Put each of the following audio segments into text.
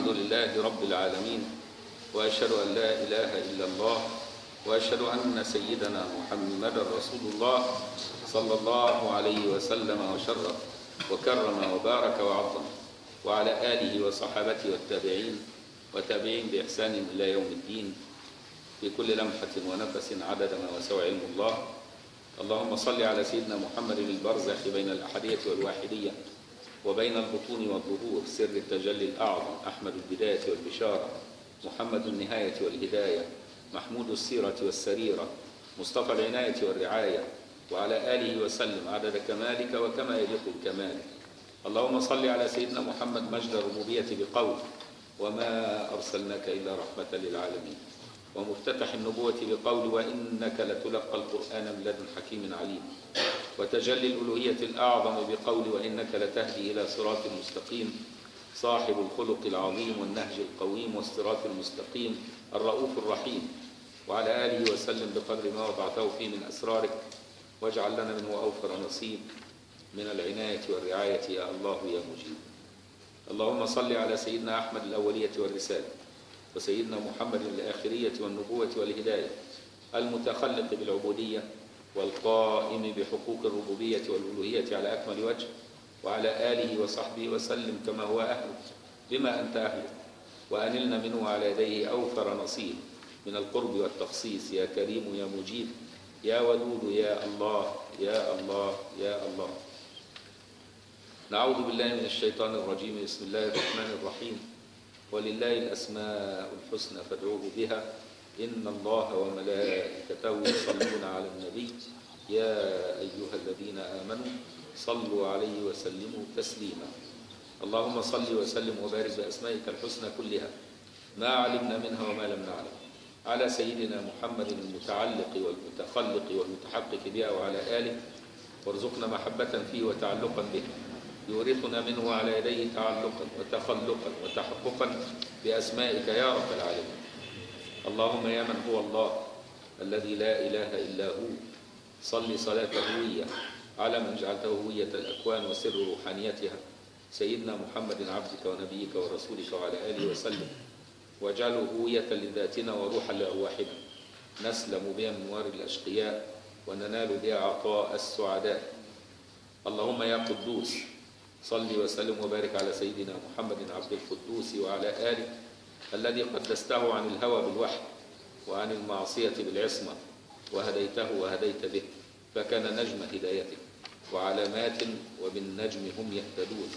الحمد لله رب العالمين وأشهد أن لا إله إلا الله وأشهد أن سيدنا محمد رسول الله صلى الله عليه وسلم وشرف وكرم وبارك وعظم وعلى آله وصحابته والتابعين وتابعين بإحسان إلى يوم الدين في كل لمحة ونفس عدد ما وسع علم الله اللهم صل على سيدنا محمد البرزخ بين الأحدية والواحدية وبين البطون والظهور سر التجلي الأعظم أحمد البداية والبشارة محمد النهاية والهداية محمود السيرة والسريرة مصطفى العناية والرعاية وعلى آله وسلم عدد كمالك وكما يليق بكمالك اللهم صل على سيدنا محمد مجد الربوبية بقول وما أرسلناك إلا رحمة للعالمين ومفتتح النبوة بقول وإنك لتلقى القرآن من لدن حكيم عليم وتجلي الألوهية الأعظم بقول وإنك لتهدي إلى صراط مستقيم صاحب الخلق العظيم والنهج القويم والصراط المستقيم الرؤوف الرحيم وعلى آله وسلم بقدر ما وضعته فيه من أسرارك واجعل لنا منه أوفر نصيب من العناية والرعاية يا الله يا مجيب اللهم صل على سيدنا أحمد الأولية والرسالة وسيدنا محمد الآخرية والنبوة والهداية المتخلق بالعبودية والقائم بحقوق الربوبية والألوهية على أكمل وجه وعلى آله وصحبه وسلم كما هو أهله بما أنت أهله وأنلنا منه على يديه أوفر نصيب من القرب والتخصيص يا كريم يا مجيب يا ودود يا الله يا الله يا الله نعوذ بالله من الشيطان الرجيم بسم الله الرحمن الرحيم ولله الأسماء الحسنى فادعوه بها إن الله وملائكته يصلون على النبي يا أيها الذين آمنوا صلوا عليه وسلموا تسليما اللهم صل وسلم وبارك بأسمائك الحسنى كلها ما علمنا منها وما لم نعلم على سيدنا محمد المتعلق والمتخلق والمتحقق بها وعلى آله وارزقنا محبة فيه وتعلقا به يورثنا منه على يديه تعلقا وتخلقا وتحققا بأسمائك يا رب العالمين اللهم يا من هو الله الذي لا إله إلا هو صل صلاة هوية على من جعلته هوية الأكوان وسر روحانيتها سيدنا محمد عبدك ونبيك ورسولك وعلى آله وسلم واجعله هوية لذاتنا وروحا لأرواحنا نسلم بها من وار الأشقياء وننال بها عطاء السعداء اللهم يا قدوس صل وسلم وبارك على سيدنا محمد عبد القدوس وعلى آله الذي قدسته عن الهوى بالوحي وعن المعصية بالعصمة وهديته وهديت به فكان نجم هدايتك وعلامات وبالنجم هم يهتدون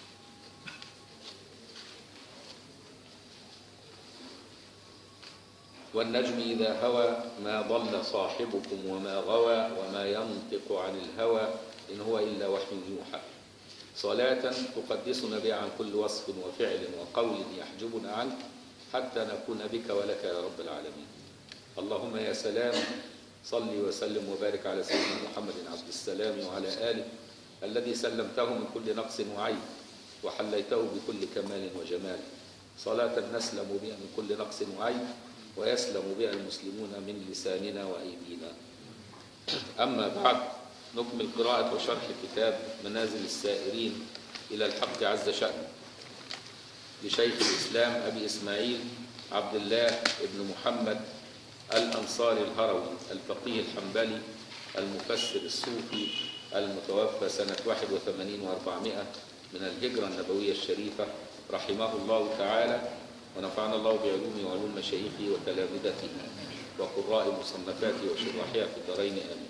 والنجم إذا هوى ما ضل صاحبكم وما غوى وما ينطق عن الهوى إن هو إلا وحي يوحى صلاة تقدسنا بها عن كل وصف وفعل وقول يحجبنا عنك حتى نكون بك ولك يا رب العالمين اللهم يا سلام صل وسلم وبارك على سيدنا محمد عبد السلام وعلى آله الذي سلمته من كل نقص وعيب وحليته بكل كمال وجمال صلاة نسلم بها من كل نقص وعيب ويسلم بها المسلمون من لساننا وأيدينا أما بعد نكمل قراءة وشرح كتاب منازل السائرين إلى الحق عز شأنه لشيخ الإسلام أبي إسماعيل عبد الله بن محمد الأنصاري الهروي الفقيه الحنبلي المفسر الصوفي المتوفى سنة 81 و400 من الهجرة النبوية الشريفة رحمه الله تعالى ونفعنا الله بعلومه وعلوم مشايخه وتلامذته وقراء مصنفاته وشراحها في الدارين آمين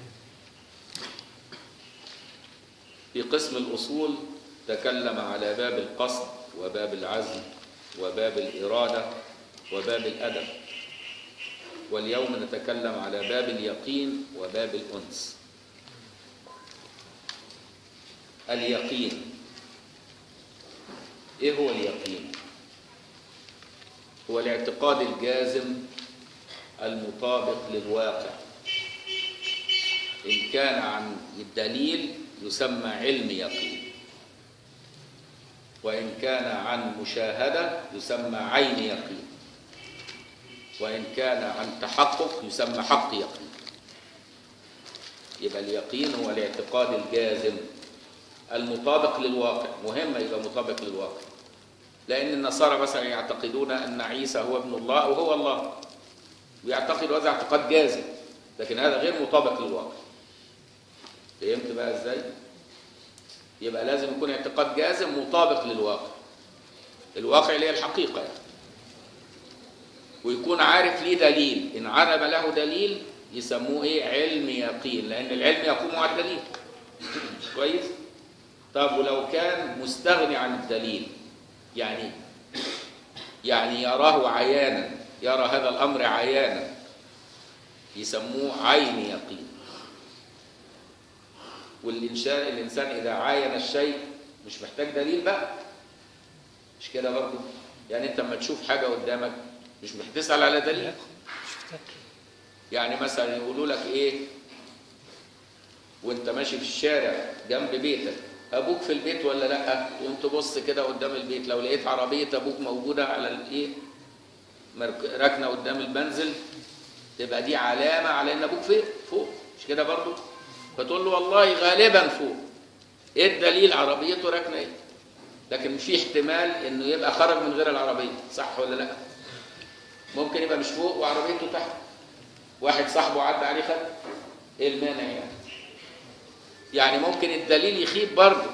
في قسم الأصول تكلم على باب القصد وباب العزم وباب الإرادة وباب الأدب واليوم نتكلم على باب اليقين وباب الأنس اليقين إيه هو اليقين؟ هو الاعتقاد الجازم المطابق للواقع إن كان عن الدليل يسمى علم يقين وإن كان عن مشاهدة يسمى عين يقين وإن كان عن تحقق يسمى حق يقين يبقى اليقين هو الاعتقاد الجازم المطابق للواقع مهم يبقى مطابق للواقع لأن النصارى مثلا يعتقدون أن عيسى هو ابن الله أو هو الله ويعتقدوا هذا اعتقاد جازم لكن هذا غير مطابق للواقع فهمت بقى ازاي؟ يبقى لازم يكون اعتقاد جازم مطابق للواقع الواقع اللي هي الحقيقة يعني. ويكون عارف ليه دليل إن علم له دليل يسموه إيه علم يقين لأن العلم يقوم على الدليل كويس طب ولو كان مستغني عن الدليل يعني يعني يراه عيانا يرى هذا الأمر عيانا يسموه عين يقين والإنسان الإنسان إذا عاين الشيء مش محتاج دليل بقى مش كده برضه يعني أنت لما تشوف حاجة قدامك مش بتسأل على دليل يعني مثلا يقولوا لك ايه وانت ماشي في الشارع جنب بيتك ابوك في البيت ولا لا تقوم تبص كده قدام البيت لو لقيت عربيه ابوك موجوده على الايه مرك- راكنه قدام المنزل تبقى دي علامه على ان ابوك فين فوق مش كده برضو فتقول له والله غالبا فوق ايه الدليل عربيته راكنه ايه لكن في احتمال انه يبقى خرج من غير العربيه صح ولا لا ممكن يبقى مش فوق وعربيته تحت واحد صاحبه عدى عليه خد ايه المانع يعني يعني ممكن الدليل يخيب برضه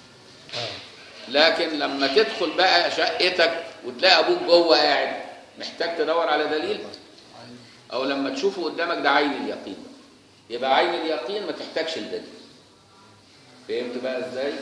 لكن لما تدخل بقى شقتك وتلاقي ابوك جوه قاعد محتاج تدور على دليل او لما تشوفه قدامك ده عين اليقين يبقى عين اليقين ما تحتاجش الدليل فهمت بقى ازاي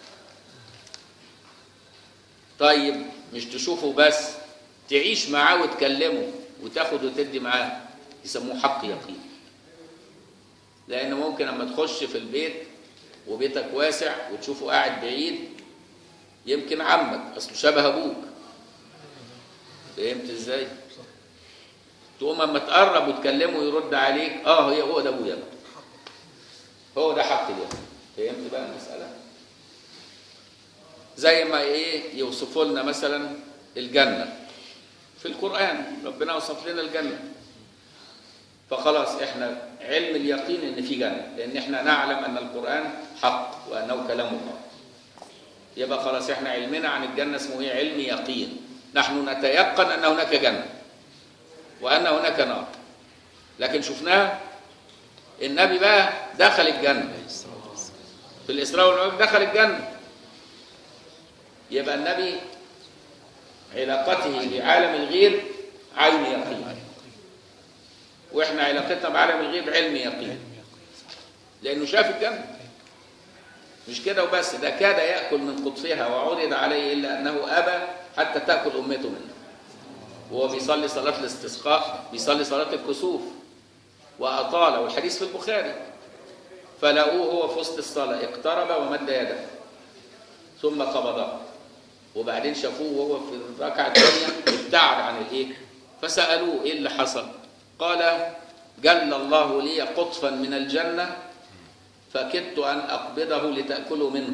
طيب مش تشوفه بس تعيش معاه وتكلمه وتاخد وتدي معاه يسموه حق يقين لان ممكن لما تخش في البيت وبيتك واسع وتشوفه قاعد بعيد يمكن عمك اصله شبه ابوك فهمت ازاي تقوم اما تقرب وتكلمه يرد عليك اه هي هو ده ابويا بقى. هو ده حق اليقين فهمت بقى المساله زي ما ايه يوصفوا لنا مثلا الجنه في القران ربنا وصف لنا الجنه فخلاص احنا علم اليقين ان في جنه لان احنا نعلم ان القران حق وانه كلام الله يبقى خلاص احنا علمنا عن الجنه اسمه ايه علم يقين نحن نتيقن ان هناك جنه وان هناك نار لكن شفناها النبي بقى دخل الجنه في الاسراء والمعراج دخل الجنه يبقى النبي علاقته بعالم الغيب عين يقين واحنا علاقتنا بعالم الغيب علم يقين لانه شاف الجنه مش كده وبس ده كاد ياكل من قطفها وعرض عليه الا انه ابى حتى تاكل امته منه وهو بيصلي صلاه الاستسقاء بيصلي صلاه الكسوف واطال والحديث في البخاري فلقوه هو في وسط الصلاه اقترب ومد يده ثم قبضه وبعدين شافوه وهو في الركعه الثانيه ابتعد عن الايه فسالوه ايه اللي حصل قال جل الله لي قطفا من الجنه فكدت ان اقبضه لتاكلوا منه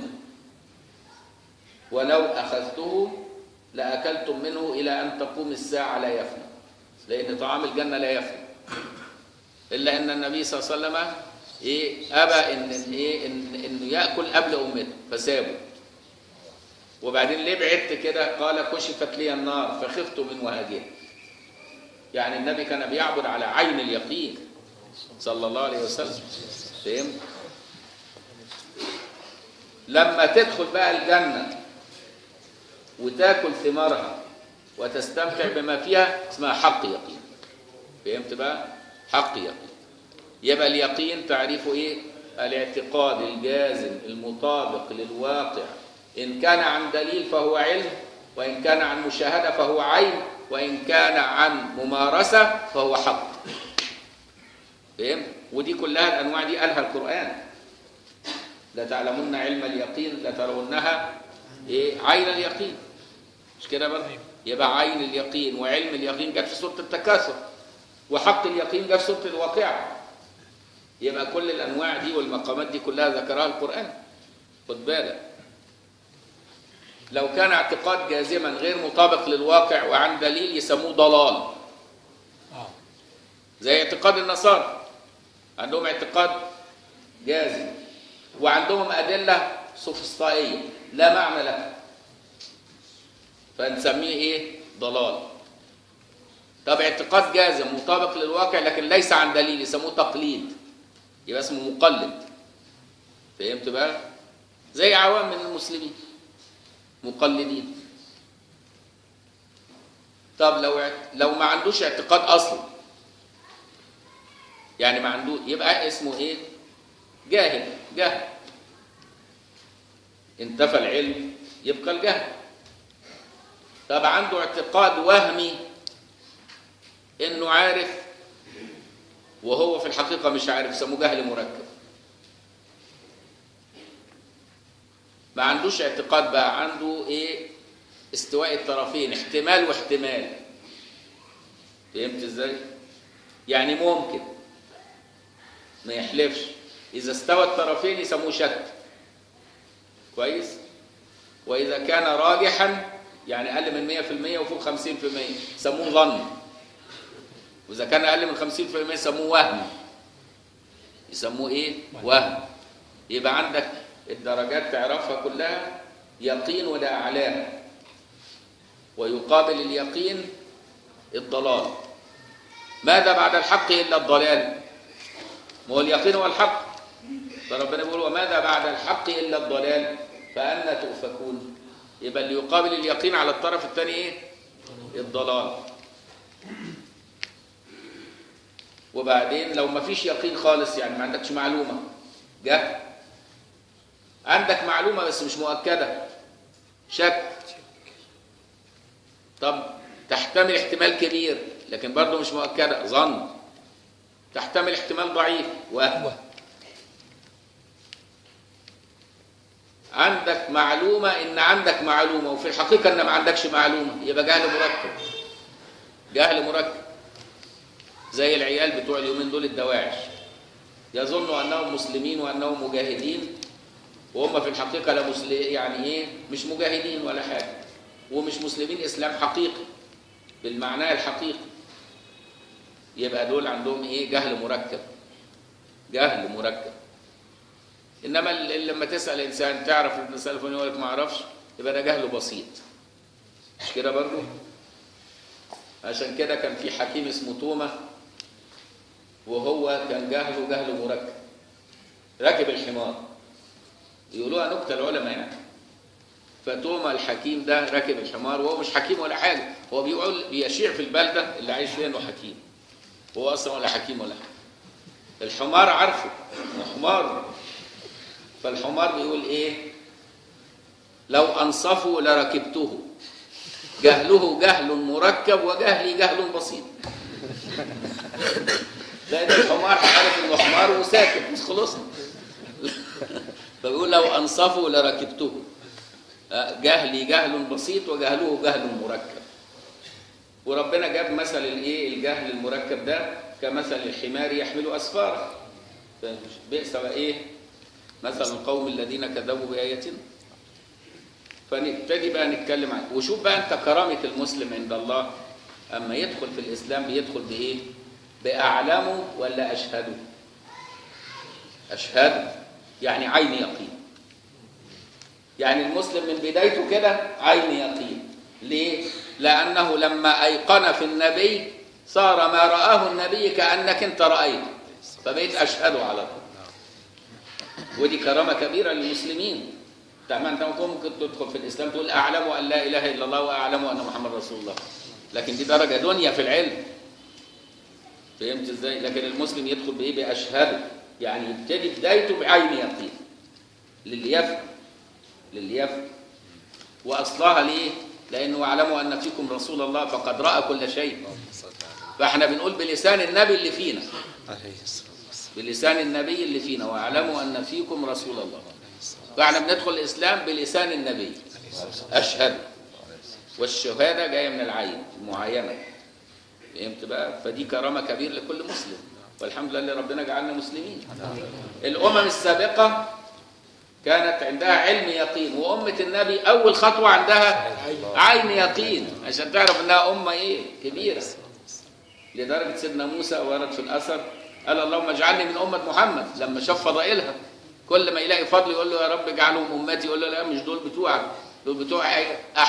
ولو اخذته لاكلتم منه الى ان تقوم الساعه لا يفنى لان طعام الجنه لا يفنى الا ان النبي صلى الله عليه وسلم ايه ابى ان ايه إن انه ياكل قبل امته فسابه وبعدين ليه بعدت كده قال كشفت لي النار فخفت من وهاجها يعني النبي كان بيعبد على عين اليقين صلى الله عليه وسلم فهمت لما تدخل بقى الجنة وتاكل ثمارها وتستمتع بما فيها اسمها حق يقين فهمت بقى حق يقين يبقى اليقين تعريفه ايه الاعتقاد الجازم المطابق للواقع ان كان عن دليل فهو علم وان كان عن مشاهده فهو عين وان كان عن ممارسه فهو حق فهمت ودي كلها الانواع دي قالها القران لتعلمن علم اليقين لترونها ايه عين اليقين مش كده برضه يبقى عين اليقين وعلم اليقين جت في سوره التكاثر وحق اليقين جت في سوره الواقعه يبقى كل الانواع دي والمقامات دي كلها ذكرها القران خد بالك لو كان اعتقاد جازما غير مطابق للواقع وعن دليل يسموه ضلال اه زي اعتقاد النصارى عندهم اعتقاد جازم وعندهم أدلة سوفسطائية لا معنى لها فنسميه ايه ضلال طب اعتقاد جازم مطابق للواقع لكن ليس عن دليل يسموه تقليد يبقى اسمه مقلد فهمت بقى زي عوام من المسلمين مقلدين طب لو اعت- لو ما عندوش اعتقاد اصلا يعني ما عنده يبقى اسمه ايه جاهل جهل انتفى العلم يبقى الجهل طب عنده اعتقاد وهمي انه عارف وهو في الحقيقه مش عارف يسموه جهل مركب ما عندوش اعتقاد بقى عنده ايه استواء الطرفين احتمال واحتمال فهمت ازاي يعني ممكن ما يحلفش اذا استوى الطرفين يسموه شك كويس واذا كان راجحا يعني اقل من 100% وفوق 50% يسموه ظن واذا كان اقل من 50% يسموه وهم يسموه ايه وهم يبقى عندك الدرجات تعرفها كلها يقين ولا اعلاها ويقابل اليقين الضلال ماذا بعد الحق الا الضلال ما هو اليقين هو الحق فربنا بيقول وماذا بعد الحق الا الضلال فأنا تؤفكون يبقى اللي يقابل اليقين على الطرف الثاني ايه الضلال وبعدين لو ما فيش يقين خالص يعني ما عندكش معلومة جهل عندك معلومة بس مش مؤكدة شك طب تحتمل احتمال كبير لكن برضه مش مؤكدة ظن تحتمل احتمال ضعيف وهم عندك معلومة إن عندك معلومة وفي الحقيقة إن ما عندكش معلومة يبقى جهل مركب جهل مركب زي العيال بتوع اليومين دول الدواعش يظنوا أنهم مسلمين وأنهم مجاهدين وهم في الحقيقة لا مسلم يعني إيه مش مجاهدين ولا حاجة ومش مسلمين إسلام حقيقي بالمعنى الحقيقي يبقى دول عندهم إيه جهل مركب جهل مركب انما ال- لما تسال انسان تعرف ابن سلف يقول لك ما اعرفش يبقى ده جهل بسيط مش كده برضه عشان كده كان في حكيم اسمه تومه وهو كان جهله جهل مركب راكب الحمار يقولوها نكته العلماء يعني فتوما الحكيم ده راكب الحمار وهو مش حكيم ولا حاجه هو بيقول بيشيع في البلده اللي عايش فيها انه حكيم هو اصلا ولا حكيم ولا حاجه الحمار عارفه حمار فالحمار بيقول ايه لو انصفوا لركبته جهله جهل مركب وجهلي جهل بسيط لان الحمار عارف انه حمار وساكت مش خلصنا فبيقول لو انصفوا لركبته آه، جهلي جهل بسيط وجهله جهل مركب وربنا جاب مثل الايه الجهل المركب ده كمثل الحمار يحمل اسفارا بئس وايه مثل القوم الذين كذبوا بآياتنا فنبتدي بقى نتكلم عن وشوف بقى انت كرامة المسلم عند الله اما يدخل في الاسلام بيدخل بايه باعلمه ولا اشهده اشهده يعني عين يقين يعني المسلم من بدايته كده عين يقين ليه لانه لما ايقن في النبي صار ما رآه النبي كأنك انت رأيته فبقيت اشهده على طول ودي كرامة كبيرة للمسلمين طبعا انت ممكن تدخل في الاسلام تقول اعلم ان لا اله الا الله واعلم ان محمد رسول الله لكن دي درجة دنيا في العلم فهمت ازاي لكن المسلم يدخل بايه باشهده يعني يبتدي بدايته بعين يقين للي يفهم للي يفهم واصلها ليه لانه واعلموا ان فيكم رسول الله فقد راى كل شيء فاحنا بنقول بلسان النبي اللي فينا عليه الصلاة والسلام بلسان النبي اللي فينا واعلموا ان فيكم رسول الله فاحنا بندخل الاسلام بلسان النبي اشهد والشهاده جايه من العين المعاينه فهمت بقى فدي كرامه كبيره لكل مسلم والحمد لله اللي ربنا جعلنا مسلمين الامم السابقه كانت عندها علم يقين وامه النبي اول خطوه عندها عين يقين عشان تعرف انها امه ايه كبيره لدرجه سيدنا موسى ورد في الاثر قال اللهم اجعلني من امه محمد لما شاف فضائلها كل ما يلاقي فضل يقول له يا رب اجعلهم امتي يقول له لا مش دول بتوعك دول بتوع احمد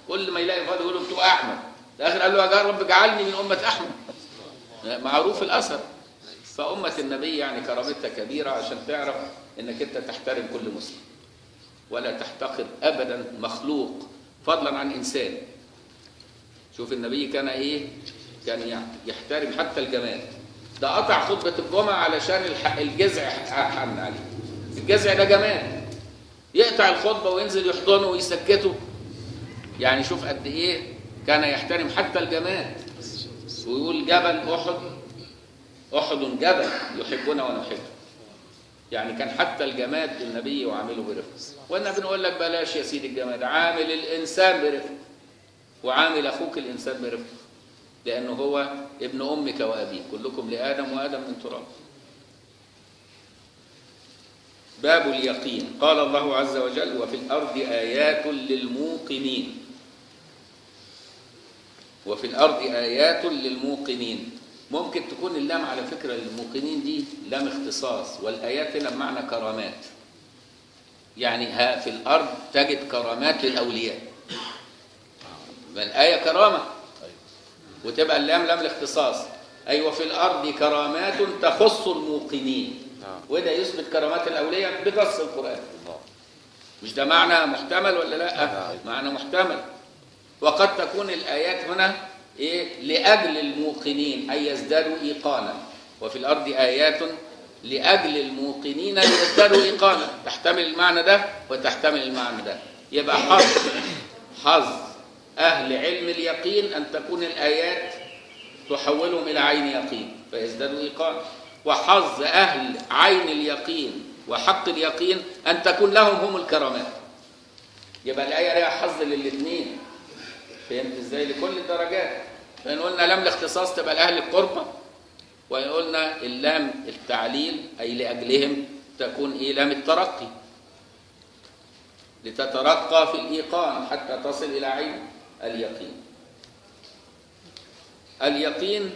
كل ما يلاقي فاضي يقول له بتوع احمد الاخر قال له يا رب اجعلني من امه احمد معروف الاثر فامه النبي يعني كرامتها كبيره عشان تعرف انك انت تحترم كل مسلم ولا تحتقر ابدا مخلوق فضلا عن انسان شوف النبي كان ايه كان يحترم حتى الجمال ده قطع خطبه الجمعه علشان الح- الجذع حن عليه الجذع ده جمال يقطع الخطبه وينزل يحضنه ويسكته يعني شوف قد ايه كان يحترم حتى الجمال ويقول جبل احد احد جبل يحبنا ونحبه يعني كان حتى الجماد النبي وعامله برفق والنبي نقول لك بلاش يا سيدي الجماد عامل الانسان برفق وعامل اخوك الانسان برفق لانه هو ابن امك وابيك كلكم لادم وادم من تراب باب اليقين قال الله عز وجل وفي الارض ايات للموقنين وفي الارض ايات للموقنين ممكن تكون اللام على فكره للموقنين دي لام اختصاص والايات هنا بمعنى كرامات يعني ها في الارض تجد كرامات للاولياء ما الايه كرامه وتبقى اللام لام الاختصاص ايوه في الارض كرامات تخص الموقنين نعم. وده يثبت كرامات الاولياء بنص القران مش ده معنى محتمل ولا لا نعم. معنى محتمل وقد تكون الايات هنا ايه لاجل الموقنين اي يزدادوا ايقانا وفي الارض ايات لاجل الموقنين ليزدادوا ايقانا تحتمل المعنى ده وتحتمل المعنى ده يبقى حظ حظ اهل علم اليقين ان تكون الايات تحولهم الى عين يقين فيزدادوا ايقانا وحظ اهل عين اليقين وحق اليقين ان تكون لهم هم الكرامات يبقى الايه ليها حظ للاثنين فهمت ازاي لكل الدرجات فان قلنا لام الاختصاص تبقى لاهل القربة وان قلنا اللام التعليل اي لاجلهم تكون ايه لام الترقي لتترقى في الايقان حتى تصل الى عين اليقين اليقين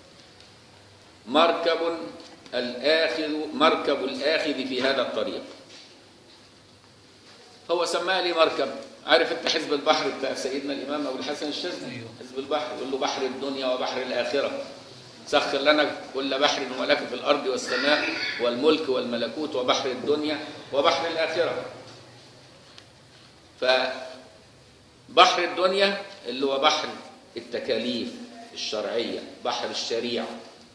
مركب الآخذ مركب الآخذ في هذا الطريق هو سماها لي مركب عارف انت حزب البحر بتاع سيدنا الامام ابو الحسن الشاذلي أيوه. حزب البحر يقول له بحر الدنيا وبحر الاخره سخر لنا كل بحر ولك في الارض والسماء والملك والملكوت وبحر الدنيا وبحر الاخره فبحر الدنيا اللي هو بحر التكاليف الشرعيه بحر الشريعه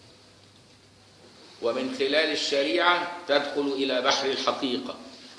ومن خلال الشريعه تدخل الى بحر الحقيقه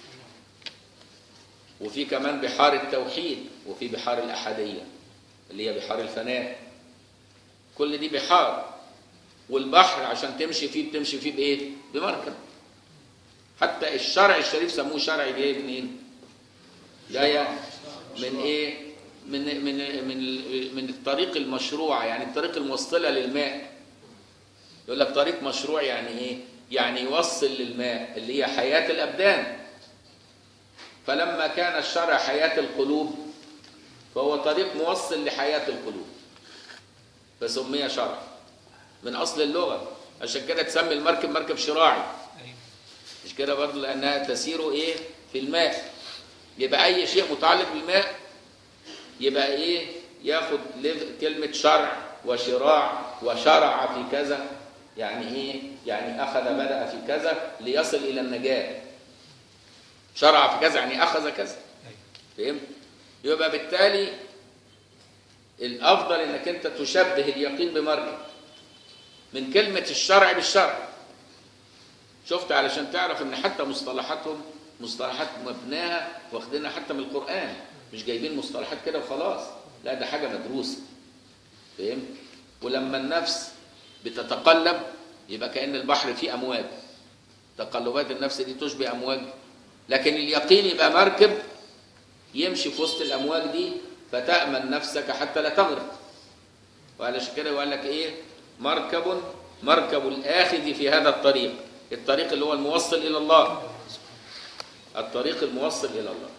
وفي كمان بحار التوحيد وفي بحار الأحدية اللي هي بحار الفناء كل دي بحار والبحر عشان تمشي فيه بتمشي فيه بإيه؟ بمركب حتى الشرع الشريف سموه شرع جاي منين؟ جاية من إيه؟ من من من من الطريق المشروع يعني الطريق الموصلة للماء يقول لك طريق مشروع يعني إيه؟ يعني يوصل للماء اللي هي حياة الأبدان فلما كان الشرع حياة القلوب فهو طريق موصل لحياة القلوب فسمي شرع من أصل اللغة عشان كده تسمي المركب مركب شراعي أيوه. مش كده برضه لأنها تسير إيه في الماء يبقى أي شيء متعلق بالماء يبقى إيه ياخد لف- كلمة شرع وشراع وشرع في كذا يعني إيه يعني أخذ بدأ في كذا ليصل إلى النجاة شرع في كذا يعني اخذ كذا أيوه. فهمت يبقى بالتالي الافضل انك انت تشبه اليقين بمركب من كلمه الشرع بالشرع شفت علشان تعرف ان حتى مصطلحاتهم مصطلحات مبناها واخدينها حتى من القران مش جايبين مصطلحات كده وخلاص لا ده حاجه مدروسه فهمت ولما النفس بتتقلب يبقى كأن البحر فيه أمواج تقلبات النفس دي تشبه أمواج لكن اليقين يبقى مركب يمشي في وسط الأمواج دي فتأمن نفسك حتى لا تغرق وعلشان كده يقول لك إيه مركب مركب الآخذ في هذا الطريق الطريق اللي هو الموصل إلى الله الطريق الموصل إلى الله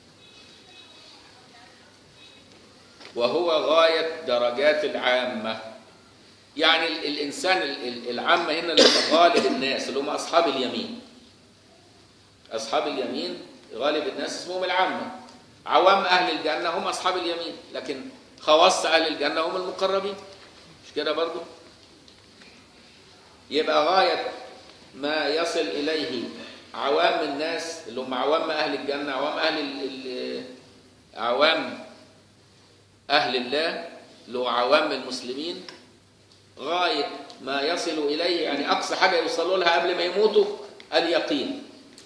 وهو غاية درجات العامة يعني ال- الإنسان ال- ال- العامة هنا اللي هم غالب الناس اللي هم أصحاب اليمين أصحاب اليمين غالب الناس اسمهم العامة عوام اهل الجنه هم اصحاب اليمين لكن خواص اهل الجنه هم المقربين مش كده برضو يبقى غايه ما يصل اليه عوام الناس اللي هم عوام اهل الجنه عوام اهل ال ال عوام اهل الله اللي هو عوام المسلمين غايه ما يصل اليه يعني اقصى حاجه يوصلوا لها قبل ما يموتوا اليقين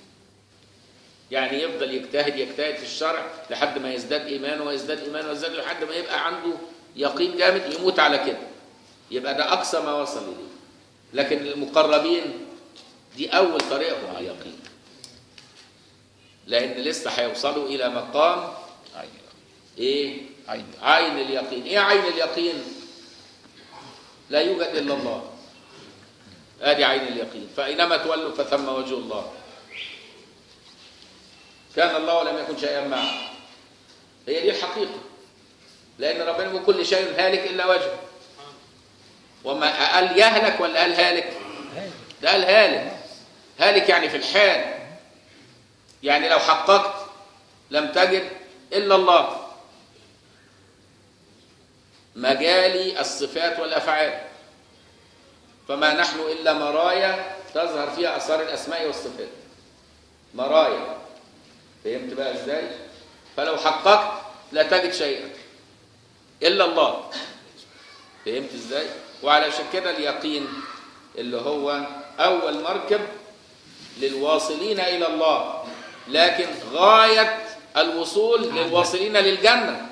يعني يفضل يجتهد يجتهد في الشرع لحد ما يزداد ايمانه ويزداد ايمانه ويزداد لحد ما يبقى عنده يقين جامد يموت على كده يبقى ده اقصى ما وصل اليه لكن المقربين دي اول طريقهم على اليقين لان لسه هيوصلوا الى مقام عين ايه عين عين اليقين ايه عين اليقين لا يوجد الا الله ادي عين اليقين فاينما تولوا فثم وجه الله كان الله ولم يكن شيئا معه هي دي الحقيقه لان ربنا من كل شيء هالك الا وجهه وما قال يهلك ولا قال هالك ده قال هالك هالك يعني في الحال يعني لو حققت لم تجد الا الله مجال الصفات والافعال فما نحن الا مرايا تظهر فيها اثار الاسماء والصفات مرايا فهمت بقى ازاي فلو حققت لا تجد شيئا الا الله فهمت ازاي وعلشان كده اليقين اللي هو اول مركب للواصلين الى الله لكن غايه الوصول للواصلين للجنه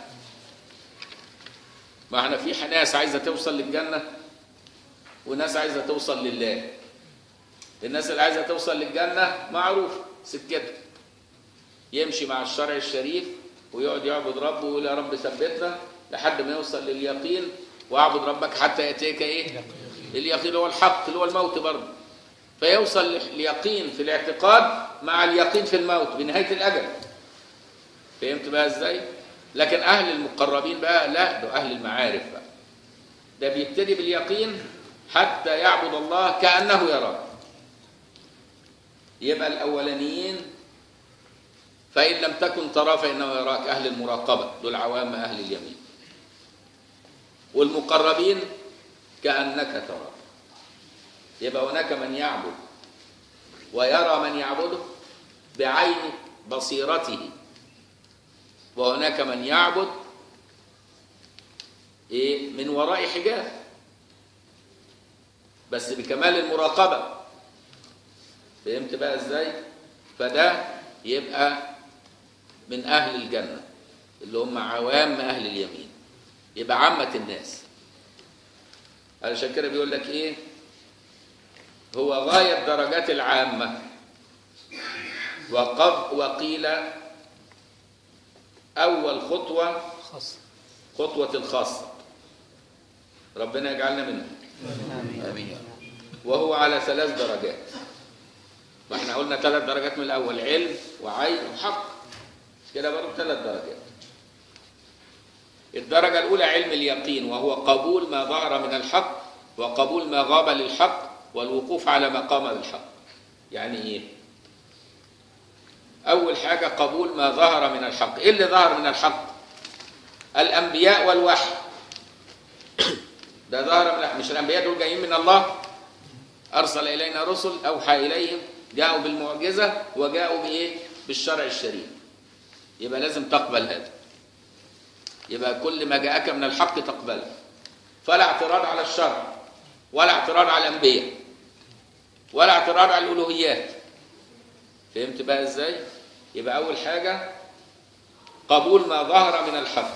ما احنا في ناس عايزه توصل للجنه وناس عايزه توصل لله الناس اللي عايزه توصل للجنه معروف سكته يمشي مع الشرع الشريف ويقعد يعبد ربه ويقول يا رب ثبتنا لحد ما يوصل لليقين واعبد ربك حتى ياتيك ايه اليقين هو الحق اللي هو الموت برضه فيوصل اليقين في الاعتقاد مع اليقين في الموت بنهايه الاجل فهمت بقى ازاي لكن اهل المقربين بقى لا ده اهل المعارف بقى ده بيبتدي باليقين حتى يعبد الله كانه يراه يبقى الاولانيين فان لم تكن تراه فانه يراك اهل المراقبه دول عوام اهل اليمين والمقربين كانك تراه يبقى هناك من يعبد ويرى من يعبده بعين بصيرته وهناك من يعبد ايه من وراء حجاب بس بكمال المراقبه فهمت بقى ازاي فده يبقى من اهل الجنه اللي هم عوام اهل اليمين يبقى عامه الناس علشان كده بيقول لك ايه هو غايه درجات العامه وقد وقيل اول خطوه خاص خطوه الخاصه ربنا يجعلنا منهم امين وهو على ثلاث درجات ما احنا قلنا ثلاث درجات من الاول علم وعين وحق كده برضه ثلاث درجات الدرجة الأولى علم اليقين وهو قبول ما ظهر من الحق وقبول ما غاب للحق والوقوف على ما قام بالحق يعني ايه أول حاجة قبول ما ظهر من الحق إيه اللي ظهر من الحق الأنبياء والوحي ده ظهر من مش الأنبياء دول جايين من الله أرسل إلينا رسل أوحى إليهم جاءوا بالمعجزة وجاءوا بإيه بالشرع الشريف يبقى لازم تقبل هذا يبقى كل ما جاءك من الحق تقبله فلا اعتراض على الشرع ولا اعتراض على الانبياء ولا اعتراض على الالوهيات فهمت بقى ازاي يبقى اول حاجه قبول ما ظهر من الحق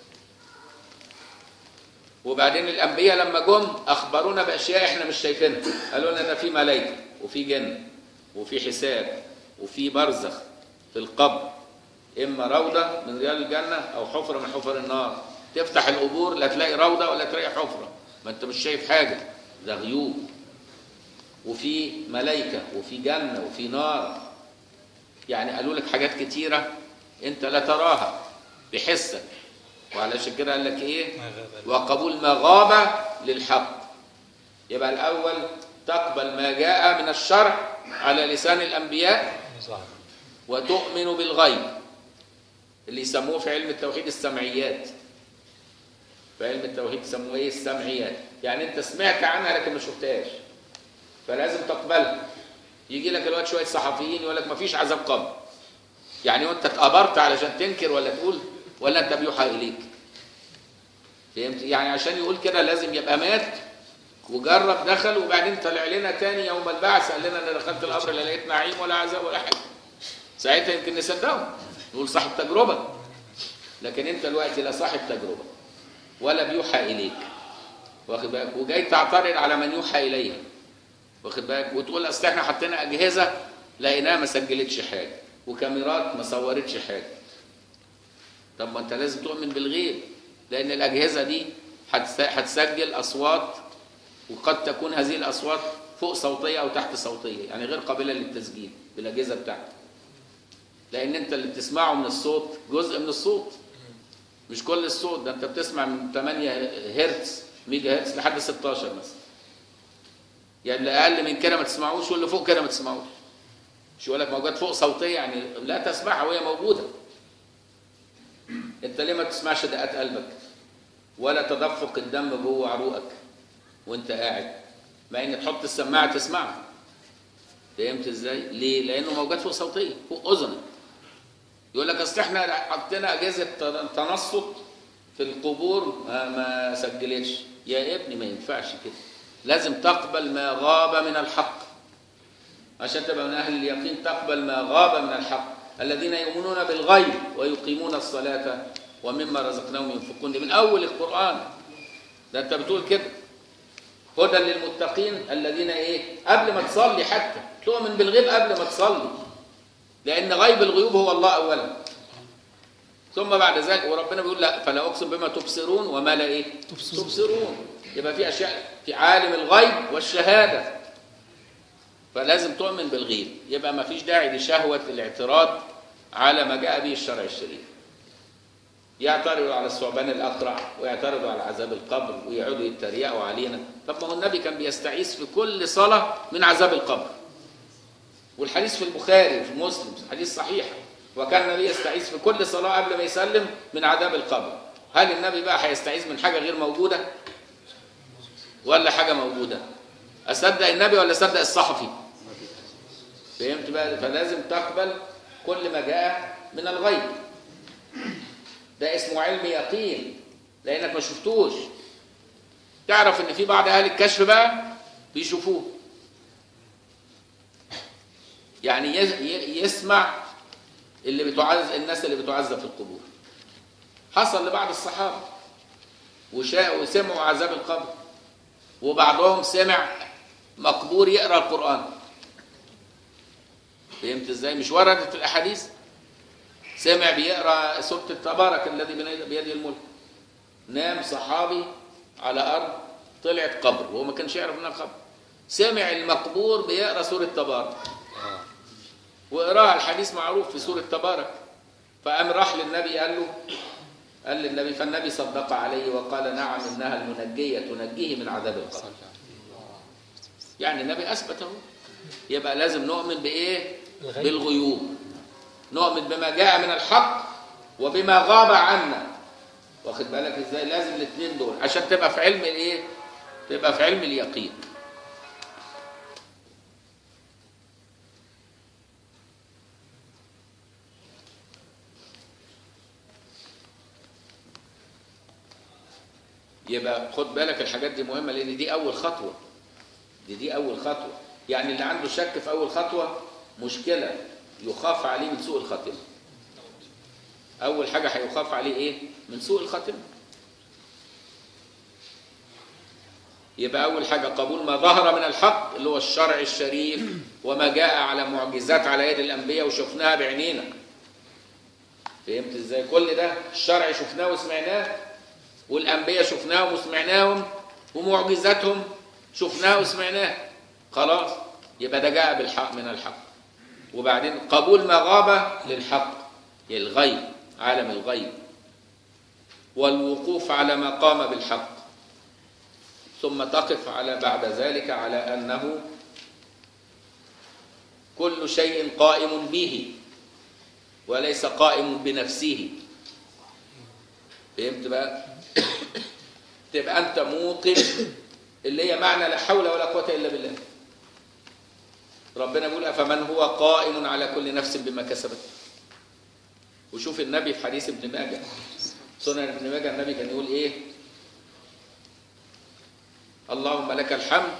وبعدين الانبياء لما جم اخبرونا باشياء احنا مش شايفينها قالوا لنا في ملائكه وفي جن وفي حساب وفي برزخ في القبر اما روضه من رياض الجنه او حفره من حفر النار تفتح القبور لا تلاقي روضه ولا تلاقي حفره ما انت مش شايف حاجه ده غيوب وفي ملائكه وفي جنه وفي نار يعني قالوا لك حاجات كتيره انت لا تراها بحسك وعلشان كده قال لك ايه وقبول ما غاب للحق يبقى الاول تقبل ما جاء من الشرع على لسان الانبياء ظهر وتؤمن بالغيب اللي يسموه في علم التوحيد السمعيات في علم التوحيد يسموه ايه السمعيات يعني انت سمعت عنها لكن ما شفتهاش فلازم تقبلها يجي لك الوقت شويه صحفيين يقول لك ما فيش عذاب قبر يعني وانت اتقبرت علشان تنكر ولا تقول ولا انت بيوحى اليك فهمت يعني عشان يقول كده لازم يبقى مات وجرب دخل وبعدين طلع لنا تاني يوم البعث قال لنا انا دخلت القبر لا لقيت نعيم ولا عذاب ولا حاجه ساعتها يمكن نصدقه نقول صاحب تجربه لكن انت دلوقتي لا صاحب تجربه ولا بيوحى اليك واخد بالك وجاي تعترض على من يوحى اليه واخد بالك وتقول اصل احنا حطينا اجهزه لقيناها ما سجلتش حاجه وكاميرات ما صورتش حاجه طب ما انت لازم تؤمن بالغيب لان الاجهزه دي هتس- هتسجل اصوات وقد تكون هذه الاصوات فوق صوتيه او تحت صوتيه يعني غير قابله للتسجيل بالاجهزه بتاعتك لان انت اللي بتسمعه من الصوت جزء من الصوت مش كل الصوت ده انت بتسمع من 8 هرتز ميجا هرتز لحد 16 مثلا يعني اللي اقل من كده ما تسمعوش واللي فوق كده ما تسمعوش مش يقول لك موجود فوق صوتيه يعني لا تسمعها وهي موجوده انت ليه ما تسمعش دقات قلبك ولا تدفق الدم جوه عروقك وانت قاعد مع ان تحط السماعه تسمعها فهمت ازاي ليه لانه موجود فوق صوتيه فوق اذنك يقول لك اصل احنا حطينا اجهزه تنصت في القبور ما, ما سجلتش يا ابني ما ينفعش كده لازم تقبل ما غاب من الحق عشان تبقى من اهل اليقين تقبل ما غاب من الحق الذين يؤمنون بالغيب ويقيمون الصلاه ومما رزقناهم ينفقون دي من اول القران ده انت بتقول كده هدى للمتقين الذين ايه قبل ما تصلي حتى تؤمن بالغيب قبل ما تصلي لان غيب الغيوب هو الله اولا ثم بعد ذلك وربنا بيقول لا فلا اقسم بما تبصرون وما لا ايه تبصرون. تبصرون يبقى في اشياء في عالم الغيب والشهاده فلازم تؤمن بالغيب يبقى ما فيش داعي لشهوه الاعتراض على ما جاء به الشرع الشريف يعترضوا على الثعبان الاقرع ويعترضوا على عذاب القبر ويقعدوا يتريقوا علينا طب ما هو النبي كان بيستعيذ في كل صلاه من عذاب القبر والحديث في البخاري وفي مسلم حديث صحيح وكان النبي يستعيذ في كل صلاه قبل ما يسلم من عذاب القبر هل النبي بقى هيستعيذ من حاجه غير موجوده ولا حاجه موجوده اصدق النبي ولا اصدق الصحفي فهمت بقى فلازم تقبل كل ما جاء من الغيب ده اسمه علم يقين لانك ما شفتوش تعرف ان في بعض اهل الكشف بقى بيشوفوه يعني يز- ي- يسمع اللي بتعز الناس اللي بتعذب في القبور حصل لبعض الصحابه وشاء وسمعوا عذاب القبر وبعضهم سمع مقبور يقرا القران فهمت ازاي مش وردت في الاحاديث سمع بيقرا سوره التبارك الذي بين- بيده الملك نام صحابي على ارض طلعت قبر وهو ما كانش يعرف انها قبر سمع المقبور بيقرا سوره تبارك آه. وقراها الحديث معروف في سوره تبارك فقام راح للنبي قال له قال للنبي فالنبي صدق عليه وقال نعم انها المنجيه تنجيه من عذاب القبر صلى الله يعني النبي اثبته يبقى لازم نؤمن بايه الغيب. بالغيوب نؤمن بما جاء من الحق وبما غاب عنا واخد بالك ازاي لازم الاثنين دول عشان تبقى في علم الايه تبقى في علم اليقين يبقى خد بالك الحاجات دي مهمه لان دي اول خطوه دي دي اول خطوه يعني اللي عنده شك في اول خطوه مشكله يخاف عليه من سوء الخاتمه اول حاجه هيخاف عليه ايه من سوء الخاتمه يبقى اول حاجه قبول ما ظهر من الحق اللي هو الشرع الشريف وما جاء على معجزات على يد الانبياء وشفناها بعينينا فهمت ازاي كل ده الشرع شفناه وسمعناه والانبياء شفناهم وسمعناهم ومعجزاتهم شفناها وسمعناها خلاص يبقى ده جاء بالحق من الحق وبعدين قبول ما غاب للحق الغيب عالم الغيب والوقوف على ما قام بالحق ثم تقف على بعد ذلك على انه كل شيء قائم به وليس قائم بنفسه فهمت بقى تبقى انت موقن اللي هي معنى لا حول ولا قوه الا بالله ربنا بيقول افمن هو قائم على كل نفس بما كسبت وشوف النبي في حديث ابن ماجه سنن ابن ماجه النبي كان يقول ايه اللهم لك الحمد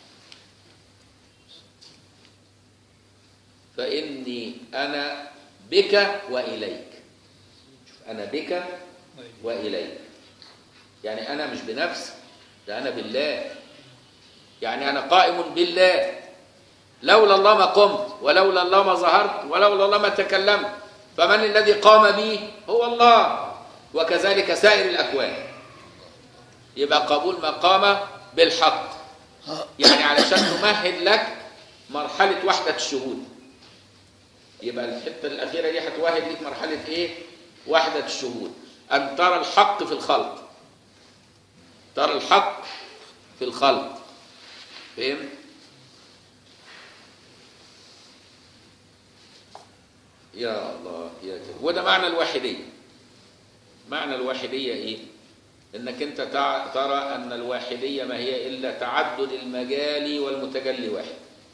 فاني انا بك واليك شوف انا بك واليك يعني انا مش بنفسي ده انا بالله يعني انا قائم بالله لولا الله ما قمت ولولا الله ما ظهرت ولولا الله ما تكلمت فمن الذي قام بي هو الله وكذلك سائر الاكوان يبقى قبول ما قام بالحق يعني علشان تمهد لك مرحله وحده الشهود يبقى الحته الاخيره دي هتوهد لك مرحله ايه وحده الشهود ان ترى الحق في الخلق ترى الحق في الخلق فهمت يا الله يا كده وده معنى الواحديه معنى الواحديه ايه انك انت تع- ترى ان الواحديه ما هي الا تعدد المجال والمتجلي واحد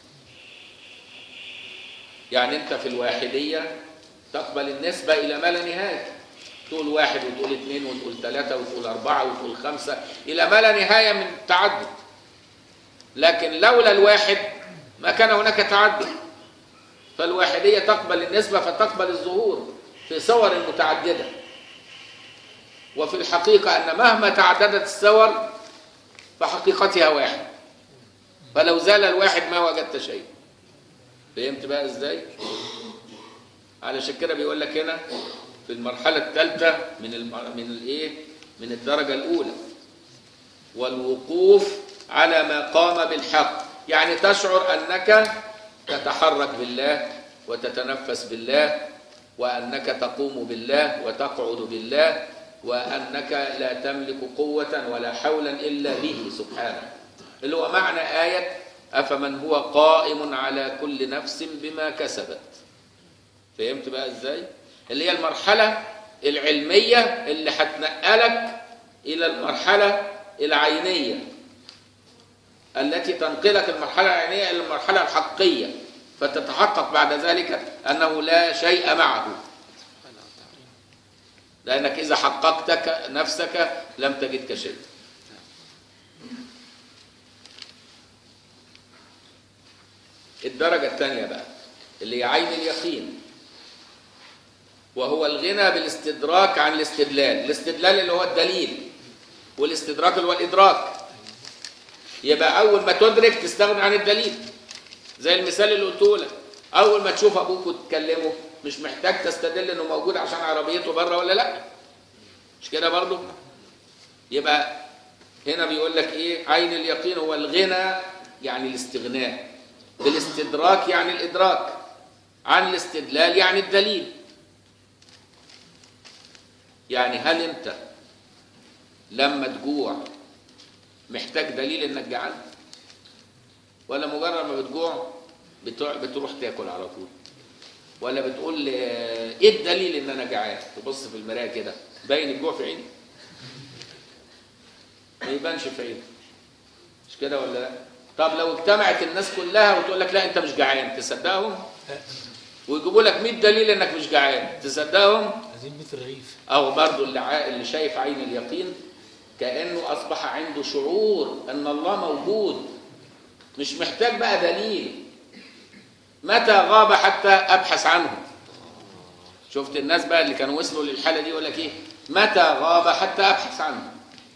يعني انت في الواحديه تقبل النسبه الى ما لا نهايه تقول واحد وتقول اثنين وتقول ثلاثه وتقول اربعه وتقول خمسه الى ما لا نهايه من التعدد لكن لولا الواحد ما كان هناك تعدد فالواحديه تقبل النسبه فتقبل الظهور في صور متعدده وفي الحقيقه ان مهما تعددت الصور فحقيقتها واحد فلو زال الواحد ما وجدت شيء فهمت بقى ازاي علشان كده بيقول لك هنا في المرحله الثالثه من الم... من الايه من الدرجه الاولى والوقوف على ما قام بالحق يعني تشعر انك تتحرك بالله وتتنفس بالله وانك تقوم بالله وتقعد بالله وانك لا تملك قوه ولا حولا الا به سبحانه اللي هو معنى ايه افمن هو قائم على كل نفس بما كسبت فهمت بقى ازاي اللي هي المرحله العلميه اللي هتنقلك الى المرحله العينيه التي تنقلك المرحله العينيه الى المرحله الحقيه فتتحقق بعد ذلك انه لا شيء معه لانك اذا حققتك نفسك لم تجدك شيء الدرجه الثانيه بقى اللي هي عين اليقين وهو الغنى بالاستدراك عن الاستدلال الاستدلال اللي هو الدليل والاستدراك اللي هو الادراك يبقى اول ما تدرك تستغني عن الدليل زي المثال اللي قلته لك اول ما تشوف ابوك وتكلمه مش محتاج تستدل انه موجود عشان عربيته بره ولا لا مش كده برضه يبقى هنا بيقول لك ايه عين اليقين هو الغنى يعني الاستغناء بالاستدراك يعني الادراك عن الاستدلال يعني الدليل يعني هل انت لما تجوع محتاج دليل انك جعان ولا مجرد ما بتجوع بتروح, بتروح تاكل على طول ولا بتقول آه، ايه الدليل ان انا جعان تبص في المرايه كده باين الجوع في عيني ما يبانش في عيني مش كده ولا لا طب لو اجتمعت الناس كلها وتقول لك لا انت مش جعان تصدقهم ويجيبوا لك 100 دليل انك مش جعان تصدقهم عايزين بيت الرغيف او برضو اللي, عا- اللي شايف عين اليقين كانه اصبح عنده شعور ان الله موجود مش محتاج بقى دليل متى غاب حتى ابحث عنه شفت الناس بقى اللي كانوا وصلوا للحاله دي يقول لك ايه متى غاب حتى ابحث عنه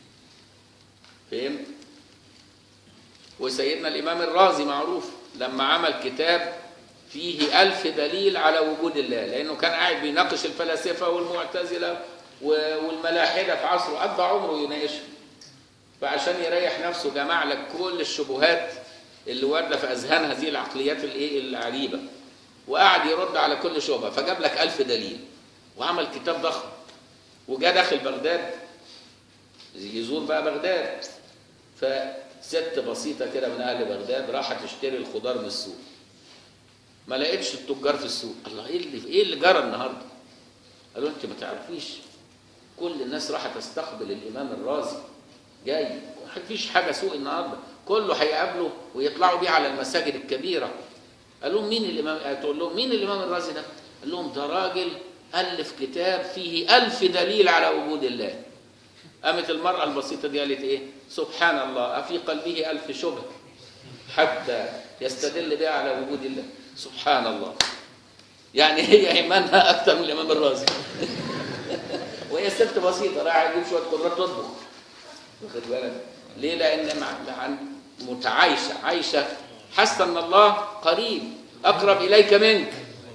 فهمت وسيدنا الامام الرازي معروف لما عمل كتاب فيه ألف دليل على وجود الله لأنه كان قاعد بيناقش الفلاسفة والمعتزلة و- والملاحدة في عصره قضى عمره يناقشها فعشان يريح نفسه جمع لك كل الشبهات اللي واردة في أذهان هذه العقليات الإيه العريبة وقعد يرد على كل شبهة فجاب لك ألف دليل وعمل كتاب ضخم وجا داخل بغداد يزور بقى بغداد فست بسيطة كده من أهل بغداد راحت تشتري الخضار من السوق ما لقيتش التجار في السوق الله ايه اللي ايه اللي جرى النهارده قالوا انت ما تعرفيش كل الناس راح تستقبل الامام الرازي جاي مفيش حاجه سوء النهارده كله هيقابله ويطلعوا بيه على المساجد الكبيره قال لهم مين الامام تقول لهم مين الامام الرازي ده قال لهم ده راجل الف كتاب فيه ألف دليل على وجود الله قامت المرأة البسيطة دي قالت إيه؟ سبحان الله أفي قلبه ألف شبه حتى يستدل بها على وجود الله سبحان الله يعني هي إيمانها أكثر من الإمام الرازي وهي ست بسيطة رايحة تجيب شوية خضروات تطبخ واخد بالك؟ ليه؟ لأن مع مع- متعايشة عايشة حاسة أن الله قريب أقرب إليك منك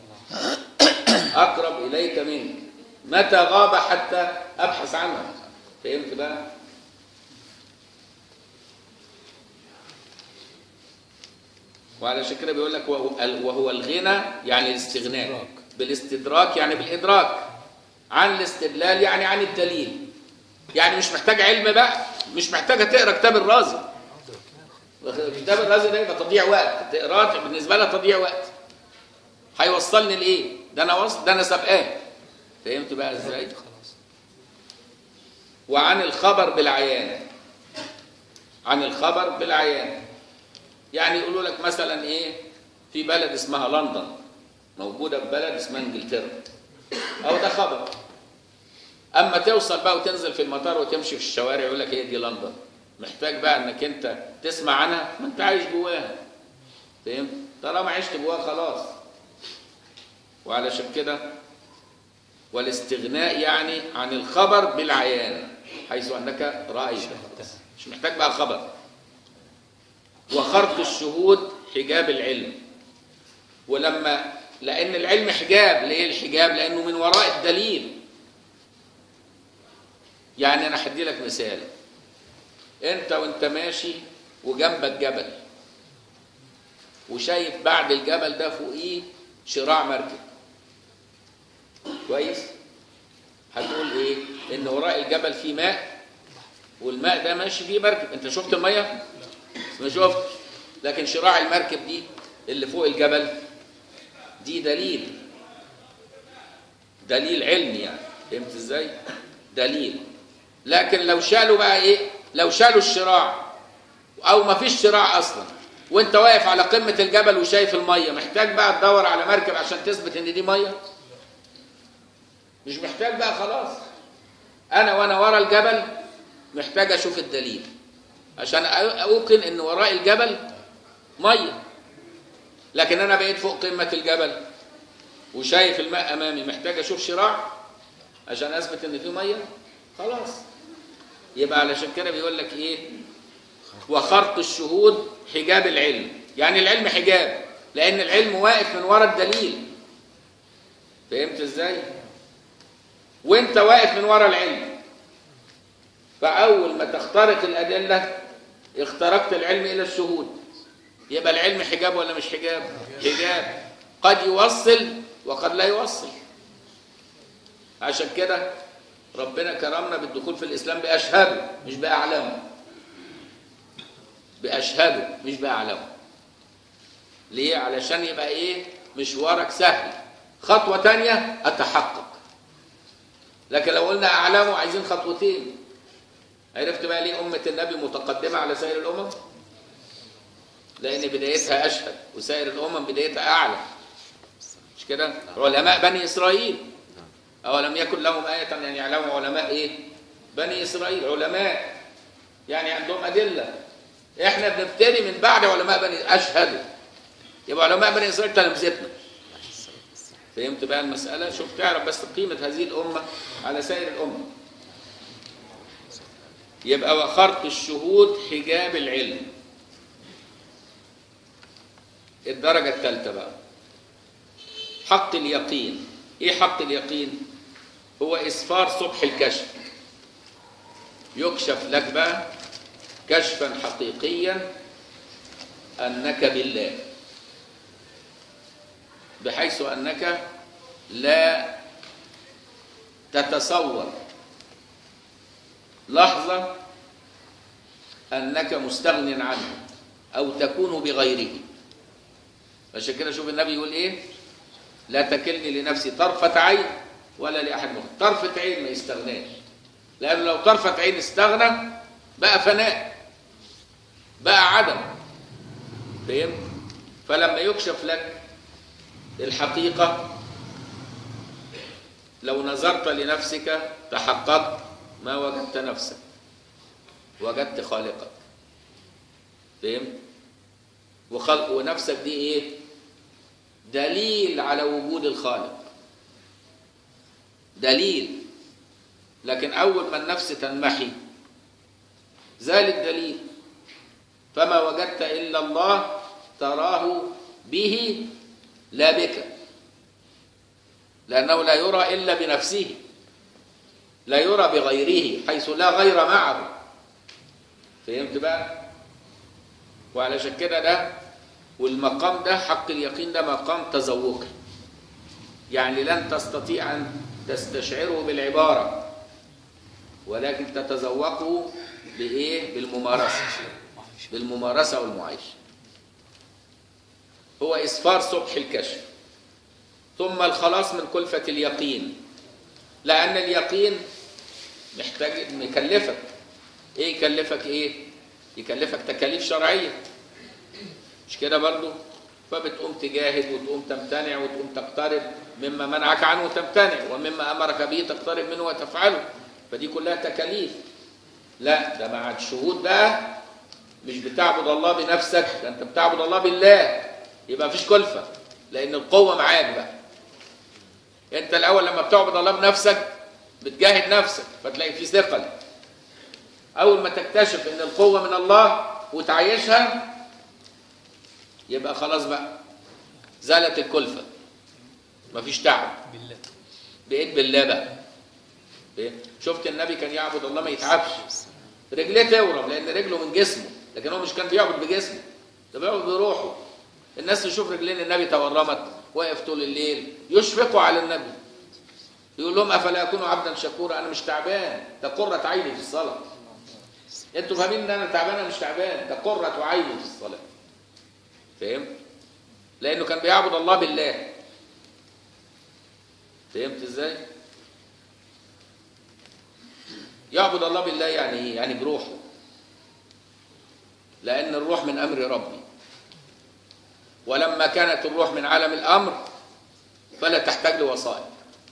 أقرب إليك منك متى غاب حتى أبحث عنه فهمت بقى؟ وعلى كده بيقول لك وهو وهو الغنى يعني الاستغناء بالاستدراك يعني بالإدراك عن الاستدلال يعني عن الدليل يعني مش محتاج علم بقى مش محتاجة تقرا كتاب الرازي كتاب الرازي ده يبقى تضييع وقت تقراه بالنسبة لها تضييع وقت هيوصلني لايه ده انا وصل ده انا سبقان فهمت بقى ازاي خلاص وعن الخبر بالعيان عن الخبر بالعيان يعني يقولوا لك مثلا ايه في بلد اسمها لندن موجوده في بلد اسمها انجلترا او ده خبر اما توصل بقى وتنزل في المطار وتمشي في الشوارع يقول لك هي دي لندن محتاج بقى انك انت تسمع عنها ما انت عايش جواها فهمت طالما عشت جواها خلاص وعلشان كده والاستغناء يعني عن الخبر بالعيان حيث انك رايت مش محتاج بقى خبر وخرق الشهود حجاب العلم ولما لان العلم حجاب ليه الحجاب لانه من وراء الدليل يعني انا هدي لك مثال انت وانت ماشي وجنبك جبل وشايف بعد الجبل ده فوقيه شراع مركب كويس هتقول ايه ان وراء الجبل فيه ماء والماء ده ماشي فيه مركب انت شفت الميه ما شفتش لكن شراع المركب دي اللي فوق الجبل دي دليل دليل علمي يعني فهمت ازاي دليل لكن لو شالوا بقى ايه لو شالوا الشراع او ما فيش شراع اصلا وانت واقف على قمه الجبل وشايف الميه محتاج بقى تدور على مركب عشان تثبت ان دي ميه مش محتاج بقى خلاص انا وانا ورا الجبل محتاج اشوف الدليل عشان اوقن ان وراء الجبل ميه لكن انا بقيت فوق قمه الجبل وشايف الماء امامي محتاج اشوف شراع عشان اثبت ان في ميه خلاص يبقى علشان كده بيقول لك ايه وخرق الشهود حجاب العلم يعني العلم حجاب لان العلم واقف من ورا الدليل فهمت ازاي وانت واقف من ورا العلم فاول ما تخترق الادله اخترقت العلم الى الشهود يبقى العلم حجاب ولا مش حجاب حجاب قد يوصل وقد لا يوصل عشان كده ربنا كرمنا بالدخول في الاسلام باشهاده مش باعلامه باشهاده مش باعلامه ليه علشان يبقى ايه مشوارك سهل خطوه تانية اتحقق لكن لو قلنا اعلامه عايزين خطوتين عرفت بقى ليه امه النبي متقدمه على سائر الامم لان بدايتها اشهد وسائر الامم بدايتها اعلى مش كده علماء بني اسرائيل اولم يكن لهم ايه ان يعلموا علماء ايه بني اسرائيل علماء يعني عندهم ادله احنا بنبتدي من بعد علماء بني اشهد يبقى علماء بني اسرائيل تلامذتنا فهمت بقى المساله شوف تعرف بس قيمه هذه الامه على سائر الامه يبقى وخرق الشهود حجاب العلم الدرجة الثالثة بقى حق اليقين ايه حق اليقين هو اسفار صبح الكشف يكشف لك بقى كشفا حقيقيا انك بالله بحيث انك لا تتصور لحظة أنك مستغن عنه أو تكون بغيره عشان كده شوف النبي يقول إيه لا تكلني لنفسي طرفة عين ولا لأحد مخ طرفة عين ما يستغناش لأنه لو طرفة عين استغنى بقى فناء بقى عدم فهمت؟ فلما يكشف لك الحقيقة لو نظرت لنفسك تحققت ما وجدت نفسك وجدت خالقك فهمت؟ وخلق ونفسك دي ايه؟ دليل على وجود الخالق دليل لكن أول ما النفس تنمحي زال الدليل فما وجدت إلا الله تراه به لا بك لأنه لا يرى إلا بنفسه لا يرى بغيره حيث لا غير معه فهمت بقى وعلشان كده ده والمقام ده حق اليقين ده مقام تذوقي يعني لن تستطيع أن تستشعره بالعبارة ولكن تتذوقه بإيه؟ بالممارسة بالممارسة والمعايشة هو إسفار صبح الكشف ثم الخلاص من كلفة اليقين لأن اليقين محتاج مكلفك إيه يكلفك إيه؟ يكلفك تكاليف شرعية مش كده برضو فبتقوم تجاهد وتقوم تمتنع وتقوم تقترب مما منعك عنه وتمتنع ومما امرك به تقترب منه وتفعله فدي كلها تكاليف لا ده مع الشهود بقى مش بتعبد الله بنفسك ده انت بتعبد الله بالله يبقى مفيش كلفه لان القوه معاك بقى انت الاول لما بتعبد الله بنفسك بتجاهد نفسك فتلاقي في ثقل اول ما تكتشف ان القوه من الله وتعيشها يبقى خلاص بقى زالت الكلفة مفيش تعب بالله بقيت بالله بقى إيه؟ شفت النبي كان يعبد الله ما يتعبش رجليه تورم لان رجله من جسمه لكن هو مش كان بيعبد بجسمه ده بيعبد بروحه الناس تشوف رجلين النبي تورمت واقف طول الليل يشفقوا على النبي يقول لهم افلا اكون عبدا شكورا انا مش تعبان ده قرة عيني في الصلاة انتوا فاهمين ان انا تعبان انا مش تعبان ده قرة عيني في الصلاة فهمت؟ لأنه كان بيعبد الله بالله فهمت ازاي؟ يعبد الله بالله يعني ايه؟ يعني بروحه لأن الروح من أمر ربي ولما كانت الروح من عالم الأمر فلا تحتاج لوسائط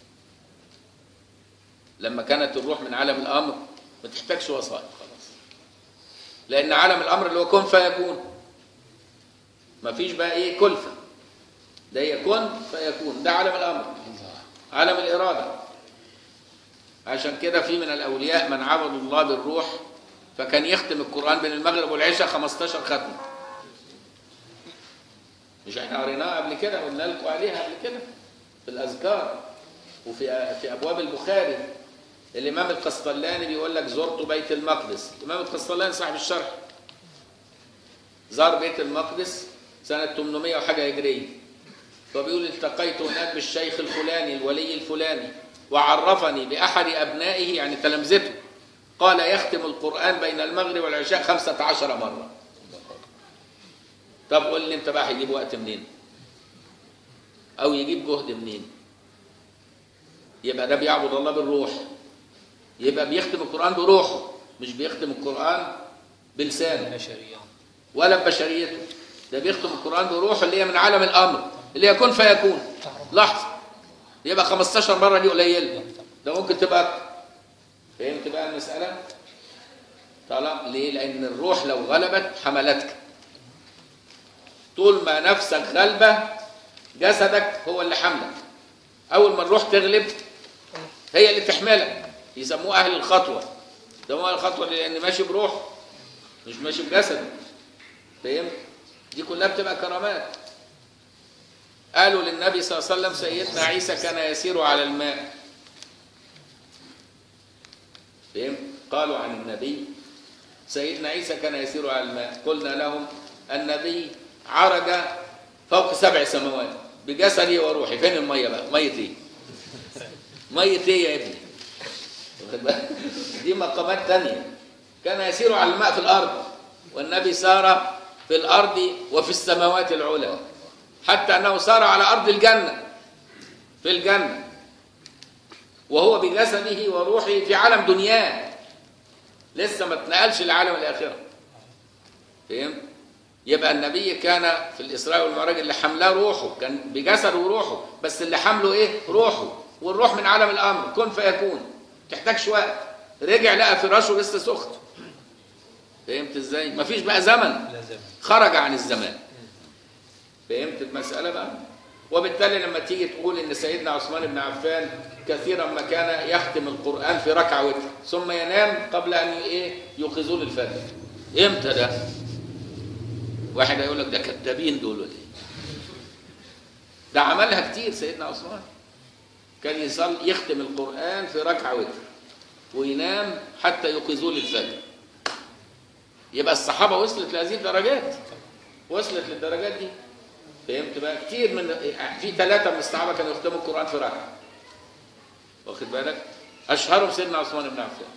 لما كانت الروح من عالم الأمر ما تحتاجش وسائط خلاص لأن عالم الأمر اللي هو كن فيكون مفيش بقى ايه كلفة ده يكون فيكون ده عالم الأمر عالم الإرادة عشان كده في من الأولياء من عبدوا الله بالروح فكان يختم القرآن بين المغرب والعشاء 15 ختمة مش احنا قريناها قبل كده قلنا لكم عليها قبل كده في الأذكار وفي في أبواب البخاري الإمام القسطلاني بيقول لك زرت بيت المقدس الإمام القسطلاني صاحب الشرح زار بيت المقدس سنة 800 وحاجة هجرية فبيقول التقيت هناك بالشيخ الفلاني الولي الفلاني وعرفني بأحد أبنائه يعني تلامذته قال يختم القرآن بين المغرب والعشاء خمسة عشر مرة طب قول لي انت بقى هيجيب وقت منين او يجيب جهد منين يبقى ده بيعبد الله بالروح يبقى بيختم القرآن بروحه مش بيختم القرآن بلسانه بشرية ولا ببشريته ده بيختم القرآن بروحه اللي هي من عالم الأمر اللي هي كن فيكون لحظة يبقى 15 مرة دي قليلة ده ممكن تبقى أكتر. فهمت بقى المسألة؟ طالما ليه؟ لأن الروح لو غلبت حملتك طول ما نفسك غلبة جسدك هو اللي حملك أول ما الروح تغلب هي اللي تحملك يسموه أهل الخطوة يسموه أهل الخطوة لأن ماشي بروحه مش ماشي بجسده فهمت؟ دي كلها بتبقى كرامات قالوا للنبي صلى الله عليه وسلم سيدنا عيسى كان يسير على الماء فهمت؟ قالوا عن النبي سيدنا عيسى كان يسير على الماء قلنا لهم النبي عرج فوق سبع سماوات بجسدي وروحي فين الميه بقى ميه ايه ميه ايه يا ابني واخد بالك؟ دي مقامات تانية كان يسير على الماء في الارض والنبي سار في الارض وفي السماوات العلى حتى انه سار على ارض الجنه في الجنه وهو بجسده وروحه في عالم دنياه لسه ما اتنقلش لعالم الاخره فهمت يبقى النبي كان في الاسراء والمعراج اللي حملاه روحه كان بجسده وروحه بس اللي حمله ايه روحه والروح من عالم الامر كن فيكون تحتاجش وقت رجع لقى فراشه لسه سخن فهمت ازاي مفيش بقى زمن لا زمن خرج عن الزمان فهمت المسألة بقى وبالتالي لما تيجي تقول ان سيدنا عثمان بن عفان كثيرا ما كان يختم القرآن في ركعة وتر ثم ينام قبل ان ايه يوقظوه للفجر امتى ده واحد هيقول لك ده كذابين دول ولا ايه ده عملها كتير سيدنا عثمان كان يصل يختم القرآن في ركعة وتر وينام حتى يوقظوه للفجر يبقى الصحابة وصلت لهذه الدرجات وصلت للدرجات دي فهمت بقى كتير من في ثلاثة من الصحابة كانوا يختموا القرآن في ركعة واخد بالك أشهرهم سيدنا عثمان بن عفان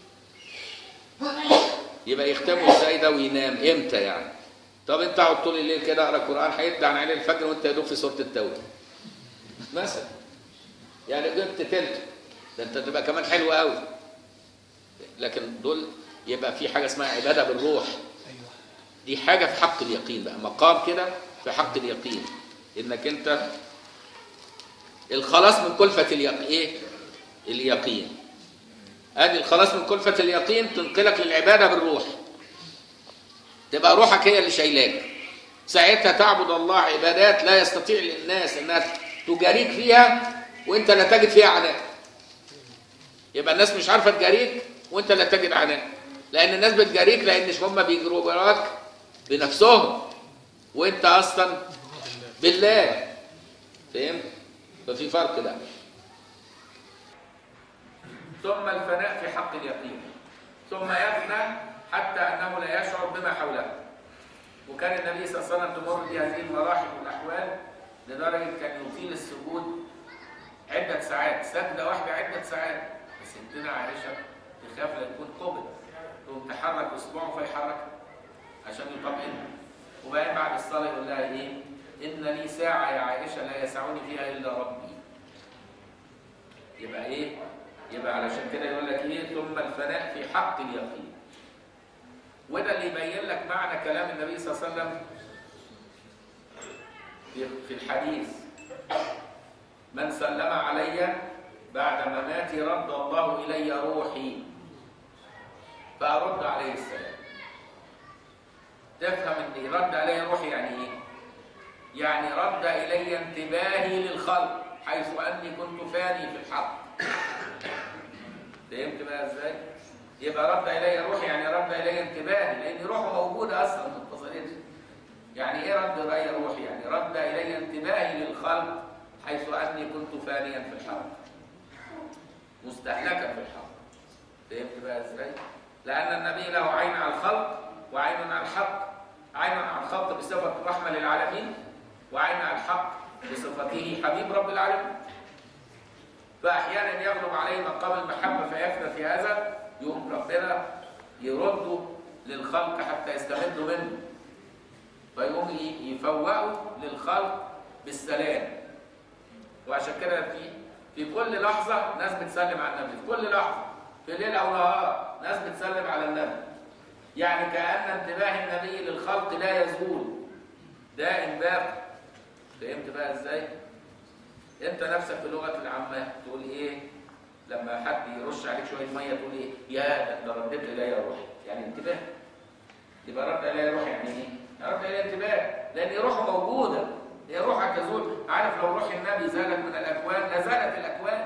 يبقى يختموا ازاي ده وينام امتى يعني طب انت اقعد طول الليل كده اقرا القرآن هيطلع عليه الفجر وانت يا دوب في سورة التوبة مثلا يعني جبت تلت ده انت تبقى كمان حلو قوي لكن دول يبقى في حاجة اسمها عبادة بالروح ايوه دي حاجة في حق اليقين بقى مقام كده في حق اليقين انك انت الخلاص من كلفة اليقين ايه اليقين ادي الخلاص من كلفة اليقين تنقلك للعبادة بالروح تبقى روحك هي اللي شايلاك ساعتها تعبد الله عبادات لا يستطيع للناس انها تجاريك فيها وانت لا تجد فيها عناء يبقى الناس مش عارفه تجاريك وانت لا تجد عناء لان الناس بتجاريك لان هم بيجروا وراك بنفسهم وانت اصلا بالله فهمت ففي فرق ده ثم الفناء في حق اليقين ثم يفنى حتى انه لا يشعر بما حوله وكان النبي صلى الله عليه وسلم تمر بهذه المراحل والاحوال لدرجه كان يطيل السجود عده ساعات سجده واحده عده ساعات بس ستنا عائشه تخاف لا يكون قبض تقوم تحرك اصبعه فيحرك عشان يطمئن وبعدين بعد الصلاه يقول لها ايه؟ ان لي ساعه يا عائشه لا يسعني فيها الا ربي. يبقى ايه؟ يبقى علشان كده يقول لك ايه؟ ثم الفناء في حق اليقين. وده اللي يبين لك معنى كلام النبي صلى الله عليه وسلم في في الحديث من سلم علي بعد مماتي رد الله الي روحي فارد عليه السلام تفهم ان رد علي روحي يعني ايه يعني رد الي انتباهي للخلق حيث اني كنت فاني في الحق فهمت بقى ازاي يبقى رد الي روحي يعني رد الي انتباهي لان روحه موجوده اصلا ما اتصلتش يعني ايه رد الي روحي يعني رد الي انتباهي للخلق حيث اني كنت فانيا في الحق مستهلكا في الحق فهمت بقى ازاي لان النبي له عين على الخلق وعين على الحق عين على الخلق بصفه رحمه للعالمين وعين على الحق بصفته حبيب رب العالمين فاحيانا يغلب عليه مقام المحبه فيفنى في هذا يقوم ربنا يرده للخلق حتى يستمدوا منه فيقوم يفوقوا للخلق بالسلام وعشان كده في في كل لحظه ناس بتسلم على النبي في كل لحظه في ليل او نهار ناس بتسلم على النبي يعني كأن انتباه النبي للخلق لا يزول دائم باقي فهمت بقى ازاي؟ انت نفسك في لغه العامه تقول ايه؟ لما حد يرش عليك شويه ميه تقول ايه؟ يا ده رديت الي روحي يعني انتباه يبقى رد الي روحي يعني ايه؟ رد الي انتباه لان روحه موجوده هي روحك تزول عارف لو روح النبي زالت من الاكوان لزالت الاكوان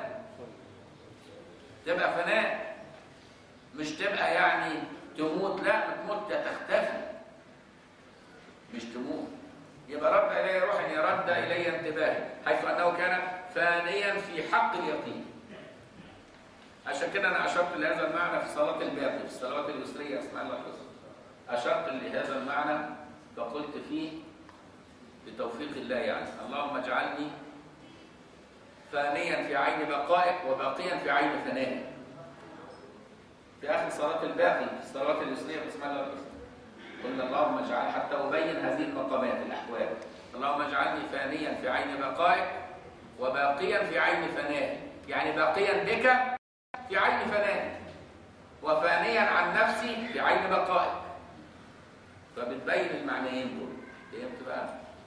تبقى فناء مش تبقى يعني تموت لا تموت تختفي مش تموت يبقى رد الي روحي رد الي انتباهي حيث انه كان فانيا في حق اليقين عشان كده انا اشرت لهذا المعنى في صلاه الباقي في الصلوات اليسريه اسمع الله الحسن اشرت لهذا المعنى فقلت فيه بتوفيق الله يعني اللهم اجعلني فانيا في عين بقائك وباقيا في عين فنائك في اخر صلاه الباقي في الصلوات اليسريه بسم الله الرحمن قلنا اللهم اجعل حتى ابين هذه المقامات الاحوال اللهم اجعلني فانيا في عين بقائك وباقيا في عين فنائك يعني باقيا بك في عين فنائك وفانيا عن نفسي في عين بقائك فبتبين المعنيين دول فهمت بقى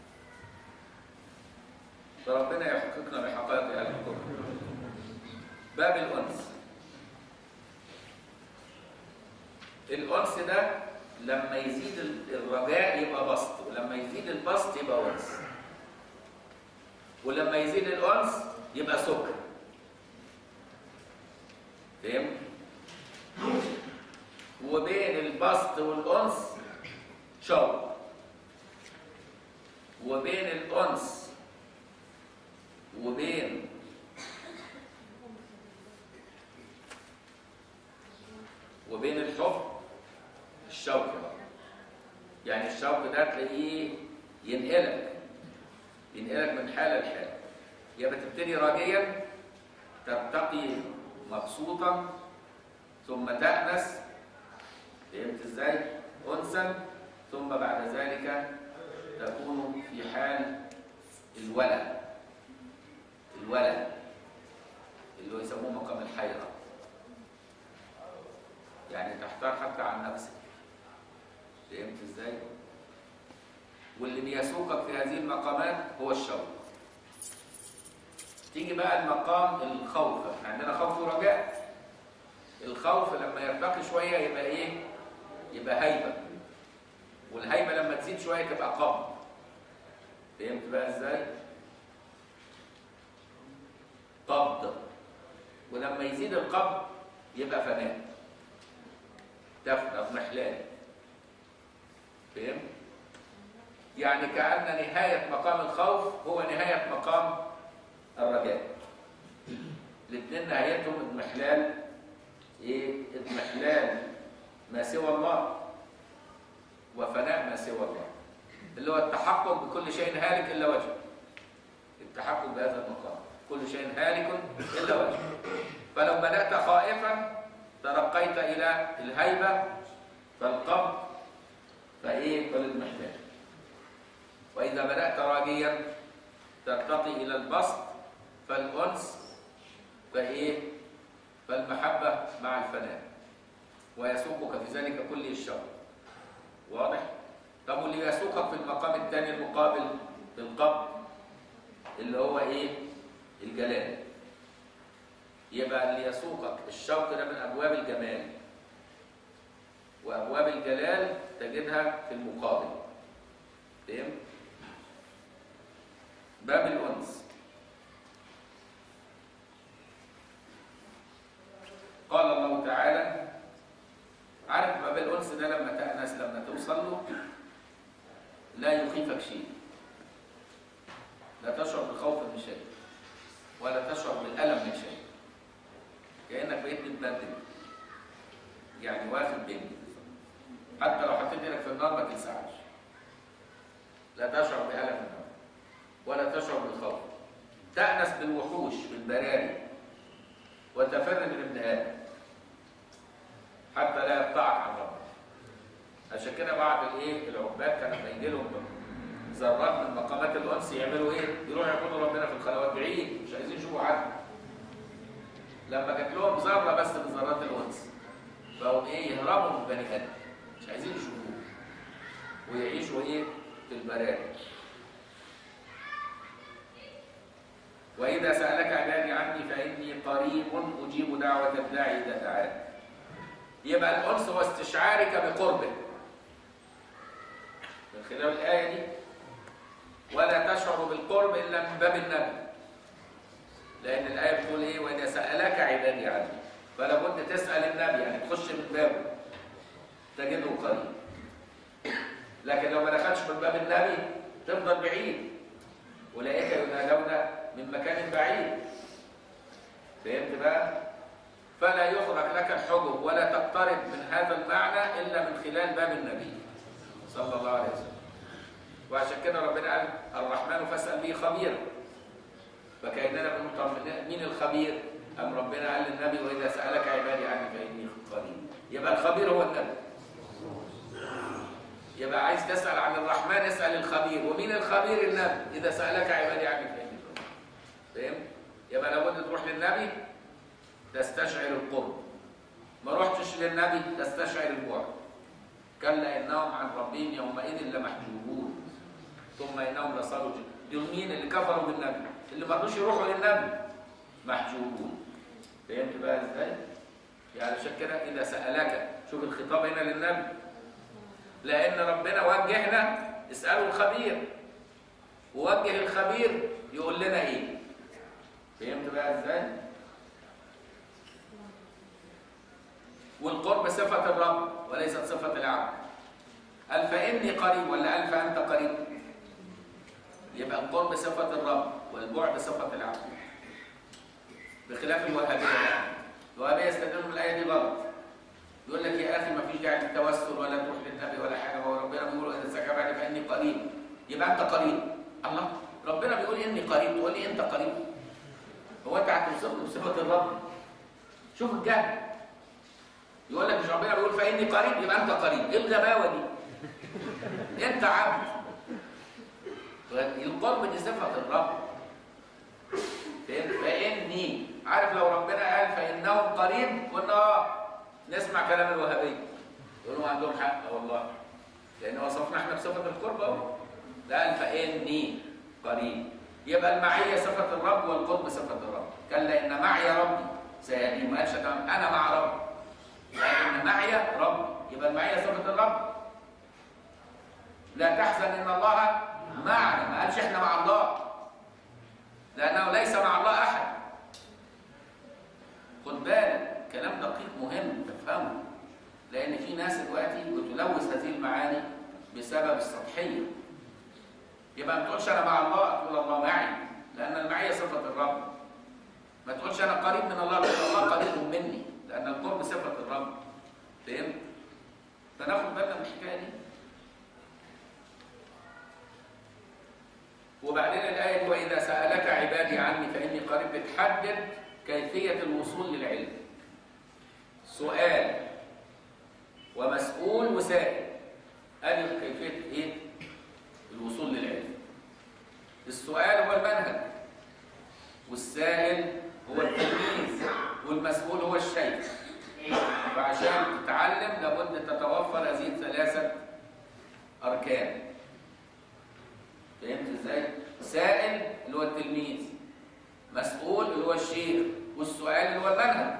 فربنا يحققنا بحقائق اهل الكفر باب الانس الانس ده لما يزيد الرجاء يبقى بسط ولما يزيد البسط يبقى انس ولما يزيد الانس يبقى سكر فهمت وبين البسط والانس شوق وبين الانس وبين وبين الحب الشوق بقى يعني الشوق ده تلاقيه ينقلك ينقلك من حاله لحاله يبقى تبتدي راجيا ترتقي مبسوطا ثم تأنس فهمت ازاي؟ انسا ثم بعد ذلك تكون في حال الولد الولد اللي هو يسموه مقام الحيرة يعني تحتار حتى عن نفسك فهمت ازاي؟ واللي بيسوقك في هذه المقامات هو الشوق تيجي بقى المقام الخوف احنا عندنا خوف ورجاء الخوف لما يرتقي شوية يبقى ايه يبقى هيبة والهيبة لما تزيد شوية تبقى قبض فهمت بقى ازاي قبض ولما يزيد القبض يبقى فناء تفنى اضمحلال فهمت يعني كأن نهاية مقام الخوف هو نهاية مقام الرجاء الاثنين نهايتهم اضمحلال ايه اضمحلال ما سوى الله وفناء ما سوى الله اللي هو التحقق بكل شيء هالك الا وجهه التحقق بهذا المقام كل شيء هالك الا وجهه فلو بدات خائفا ترقيت الى الهيبه فالقبض فايه فالاضمحلال واذا بدات راجيا ترتقي الى البسط فالانس فايه فالمحبه مع الفناء ويسوقك في ذلك كل الشر واضح طب واللي يسوقك في المقام الثاني المقابل بالقبض اللي هو ايه الجلال يبقى اللي يسوقك الشوق ده من ابواب الجمال وابواب الجلال تجدها في المقابل فهمت باب الانس قال الله تعالى عارف باب الانس ده لما تأنس لما توصل له لا يخيفك شيء لا تشعر بخوف من شيء ولا تشعر بالألم من شيء كأنك بقيت متبدل يعني واخد بيني حتى لو حطيت ايدك في النار ما تلسعش لا تشعر بألم النار ولا تشعر بالخوف تأنس بالوحوش بالبراري وتفر من ابن آدم حتى لا يقطعك عن ربك عشان كده بعض الايه العباد كان لما يجي لهم ذرات من مقامات الانس يعملوا ايه؟ يروحوا يعبدوا ربنا في الخلوات بعيد مش عايزين يشوفوا حد لما جات لهم ذره بس من ذرات الانس بقوا ايه يهربوا من بني ادم مش عايزين يشوفوه ويعيشوا ايه في البراري واذا سالك عبادي عني فاني قريب اجيب دعوه الداعي اذا دعاني يبقى الانس هو استشعارك بقربه من خلال الايه دي ولا تشعر بالقرب الا من باب النبي لان الايه بتقول ايه واذا سالك عبادي عني فلا بد تسال النبي يعني تخش من بابه تجده قريب لكن لو ما دخلش من باب النبي تفضل بعيد اولئك ينادون من مكان بعيد فهمت بقى فلا يخرج لك الحجب ولا تقترب من هذا المعنى الا من خلال باب النبي صلى الله عليه وسلم وعشان كده ربنا قال الرحمن فاسال به خبيرا فكاننا بنقول مين الخبير ام ربنا قال للنبي واذا سالك عبادي عني فاني قريب يبقى الخبير هو النبي يبقى عايز تسال عن الرحمن اسال الخبير ومين الخبير النبي اذا سالك عبادي عني فاني قريب فهمت يبقى لابد تروح للنبي تستشعر القرب ما رحتش للنبي تستشعر البعد كلا انهم عن ربهم يومئذ لمحجوبون ثم انهم لصالوا دول مين اللي كفروا بالنبي اللي ما رضوش يروحوا للنبي محجوبون فهمت بقى ازاي يعني عشان كده اذا سالك شوف الخطاب هنا للنبي لان ربنا وجهنا اسالوا الخبير ووجه الخبير يقول لنا ايه فهمت بقى ازاي والقرب صفة الرب وليست صفة العبد قال فإني قريب ولا قال فأنت قريب يبقى القرب صفة الرب والبعد صفة العبد بخلاف الوهابية بقى الوهابية يستدلوا من الآية دي غلط يقول لك يا أخي ما فيش داعي للتوسل ولا تروح للنبي ولا حاجة هو ربنا بيقول إذا استجاب علي فإني قريب يبقى أنت قريب الله ربنا بيقول إني قريب تقول لي أنت قريب هو أنت هتوصفه بصفة الرب شوف الجهل يقول لك مش ربنا بيقول فاني قريب يبقى انت قريب ايه الغباوه دي انت عبد القرب دي صفه الرب فهمت فاني عارف لو ربنا قال فانهم قريب كنا اه نسمع كلام الوهابيه يقولوا عندهم حق والله لان وصفنا احنا بصفه القرب اهو ده قال فاني قريب يبقى المعيه صفه الرب والقرب صفه الرب كلا ان معي ربي سيهدين ما قالش انا مع ربي لأن معي رب يبقى المعية صفة الرب لا تحزن إن الله معنا ما قالش إحنا مع الله لأنه ليس مع الله أحد خد بالك كلام دقيق مهم تفهمه لأن في ناس دلوقتي بتلوث هذه المعاني بسبب السطحية يبقى ما تقولش أنا مع الله تقول الله معي لأن المعية صفة الرب ما تقولش أنا قريب من الله لأن الله قريب مني لأن القرب صفة الرب فهمت؟ فناخد بالنا من الحكاية دي وبعدين الآية دي وإذا سألك عبادي عني فإني قريب بتحدد كيفية الوصول للعلم سؤال ومسؤول وسائل أدي كيفية إيه؟ الوصول للعلم السؤال هو المنهج والسائل هو التلميذ والمسؤول هو الشيخ فعشان تتعلم لابد تتوفر هذه الثلاثة أركان فهمت ازاي؟ سائل اللي هو التلميذ مسؤول اللي هو الشيخ والسؤال اللي هو المنهج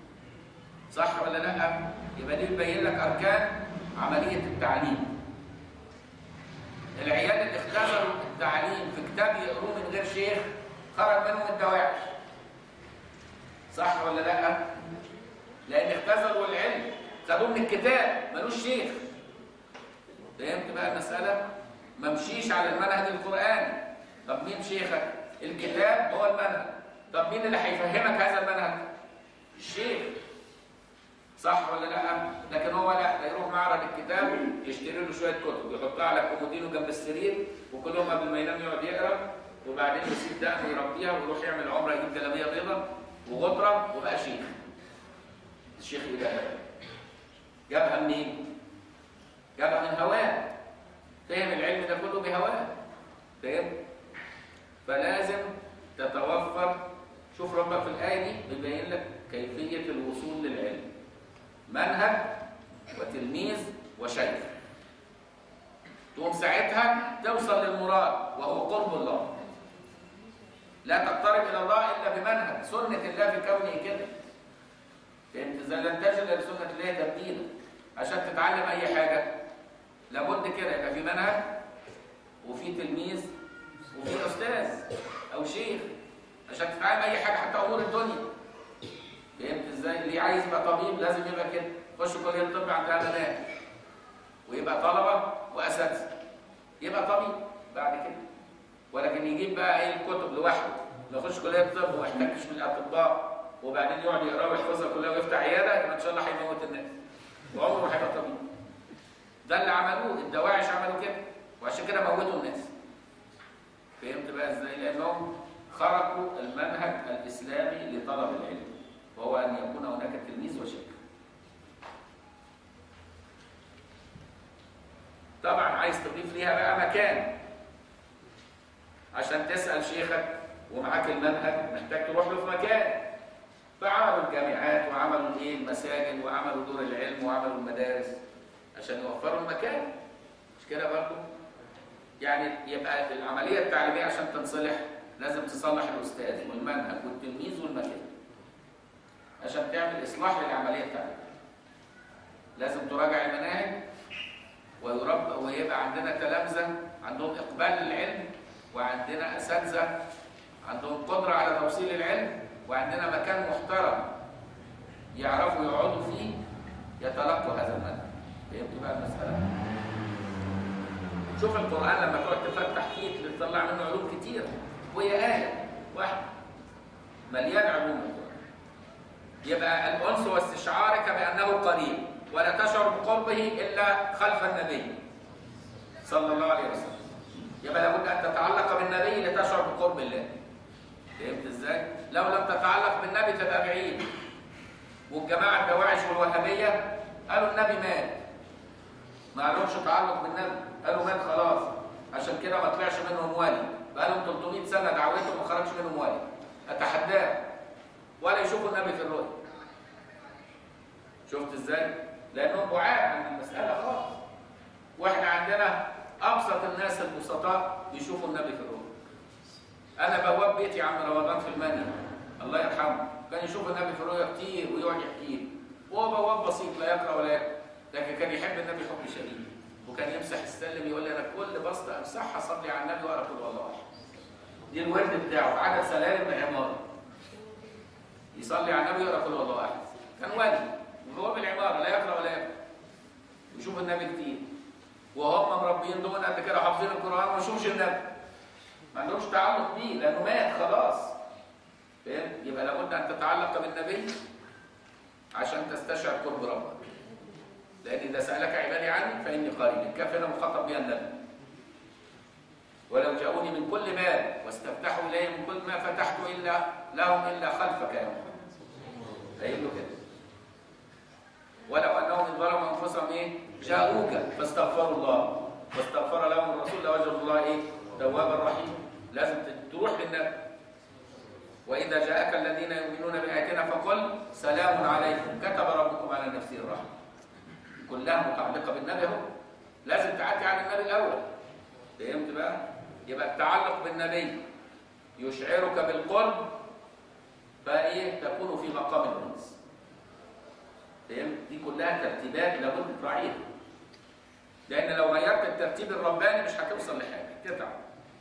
صح ولا لا؟ يبقى دي بتبين لك أركان عملية التعليم العيال اللي اختبروا التعليم في كتاب يقروه من غير شيخ خرج منهم الدواعش صح ولا لا لان اختزلوا العلم خدوه من الكتاب ملوش شيخ فهمت بقى المساله ما مشيش على المنهج القراني طب مين شيخك الكتاب هو المنهج طب مين اللي هيفهمك هذا المنهج الشيخ صح ولا لا لكن هو لا ده يروح معرض الكتاب يشتري له شويه كتب يحطها على كومودينو جنب السرير وكل يوم قبل ما ينام يقعد يقرا وبعدين يسيب دقنه يربيها ويروح يعمل عمره يجيب جلابيه بيضاء وغطره وبقى شيخ الشيخ ايه ده جابها منين جابها من هواه فهم العلم ده كله بهواه فاهم فلازم تتوفر شوف ربك في الايه دي بيبين لك كيفيه الوصول للعلم منهج وتلميذ وشيخ تقوم ساعتها توصل للمراد وهو قرب الله لا تقترب الى الله الا بمنهج سنه الله في كونه كده فهمت ازاي لن تجد لسنه الله تبديلا عشان تتعلم اي حاجه لابد كده يبقى في منهج وفي تلميذ وفي استاذ او شيخ عشان تتعلم اي حاجه حتى امور الدنيا فهمت ازاي اللي عايز يبقى طبيب لازم يبقى كده يخش كليه الطب عندها بنات ويبقى طلبه واساتذه يبقى طبيب بعد كده ولكن يجيب بقى ايه الكتب لوحده يخش كليه الطب وما يحتكش من الاطباء وبعدين يقعد يقرا ويحفظها كلها ويفتح عياده يبقى ان شاء الله هيموت الناس وعمره ما هيبقى طبيب ده اللي عملوه الدواعش عملوا كده وعشان كده موتوا الناس فهمت بقى ازاي لانهم خرقوا المنهج الاسلامي لطلب العلم وهو ان يكون هناك تلميذ وشيخ طبعا عايز تضيف ليها بقى مكان عشان تسال شيخك ومعاك المنهج محتاج تروح له في مكان فعملوا الجامعات وعملوا ايه المساجد وعملوا دور العلم وعملوا المدارس عشان يوفروا المكان مش كده برضه يعني يبقى العمليه التعليميه عشان تنصلح لازم تصلح الاستاذ والمنهج والتلميذ والمكان عشان تعمل اصلاح للعمليه التعليميه لازم تراجع المناهج ويربى ويبقى عندنا تلامذه عندهم اقبال للعلم وعندنا اساتذه عندهم قدره على توصيل العلم وعندنا مكان محترم يعرفوا يقعدوا فيه يتلقوا هذا المنهج فهمت بقى المساله؟ شوف القران لما تقعد تفتح فيه تطلع منه علوم كتير وهي ايه واحده مليان علوم القران يبقى الانس واستشعارك بانه قريب ولا تشعر بقربه الا خلف النبي صلى الله عليه وسلم يبقى لابد ان تتعلق بالنبي لتشعر بقرب الله فهمت ازاي؟ لو لم تتعلق بالنبي تبقى بعيد والجماعه الدواعش والوهابيه قالوا النبي مات ما لهمش تعلق بالنبي قالوا مات خلاص عشان كده ما طلعش منهم ولي بقى لهم 300 سنه دعوتهم ما خرجش منهم ولي اتحداه ولا يشوفوا النبي في الرؤيا شفت ازاي؟ لانهم بعاد عن المساله خالص واحنا عندنا ابسط الناس البسطاء يشوفوا النبي في الرؤيا انا بواب بيتي عم رمضان في المنيا الله يرحمه كان يشوف النبي في الرؤيا كتير ويقعد يحكي لي وهو بواب بسيط لا يقرا ولا يكتب لكن كان يحب النبي حب شديد وكان يمسح السلم يقول لي انا كل بسطه امسحها صلي على النبي واقرا قل والله احد دي الورد بتاعه عدد سلالم بالعماره يصلي على النبي ويقرا قل والله احد كان ولي وهو بالعماره لا يقرا ولا يكتب يشوف النبي كتير وهم مربيين دول قد كده حافظين القران وما يشوفش النبي ما عندهمش تعلق بيه لانه مات خلاص فاهم يبقى لابد ان تتعلق بالنبي عشان تستشعر قرب ربك لان اذا سالك عبادي عني فاني قريب الكاف هنا مخاطب بها النبي ولو جاءوني من كل باب واستفتحوا الي من كل ما فتحت الا لهم الا خلفك يا محمد قايل له كده ولو انهم ان ظلموا انفسهم ايه جاءوك فاستغفروا الله واستغفر لهم الرسول لوجدوا الله ايه توابا رحيما لازم تروح للنبي واذا جاءك الذين يؤمنون باياتنا فقل سلام عليكم كتب ربكم على نفسه الرحمه كلها متعلقه بالنبي اهو لازم تعدي على النبي الاول فهمت بقى يبقى التعلق بالنبي يشعرك بالقرب فايه تكون في مقام الانس فهمت دي كلها ترتيبات لابد تراعيها لان لو غيرت الترتيب الرباني مش هتوصل لحاجه تتعب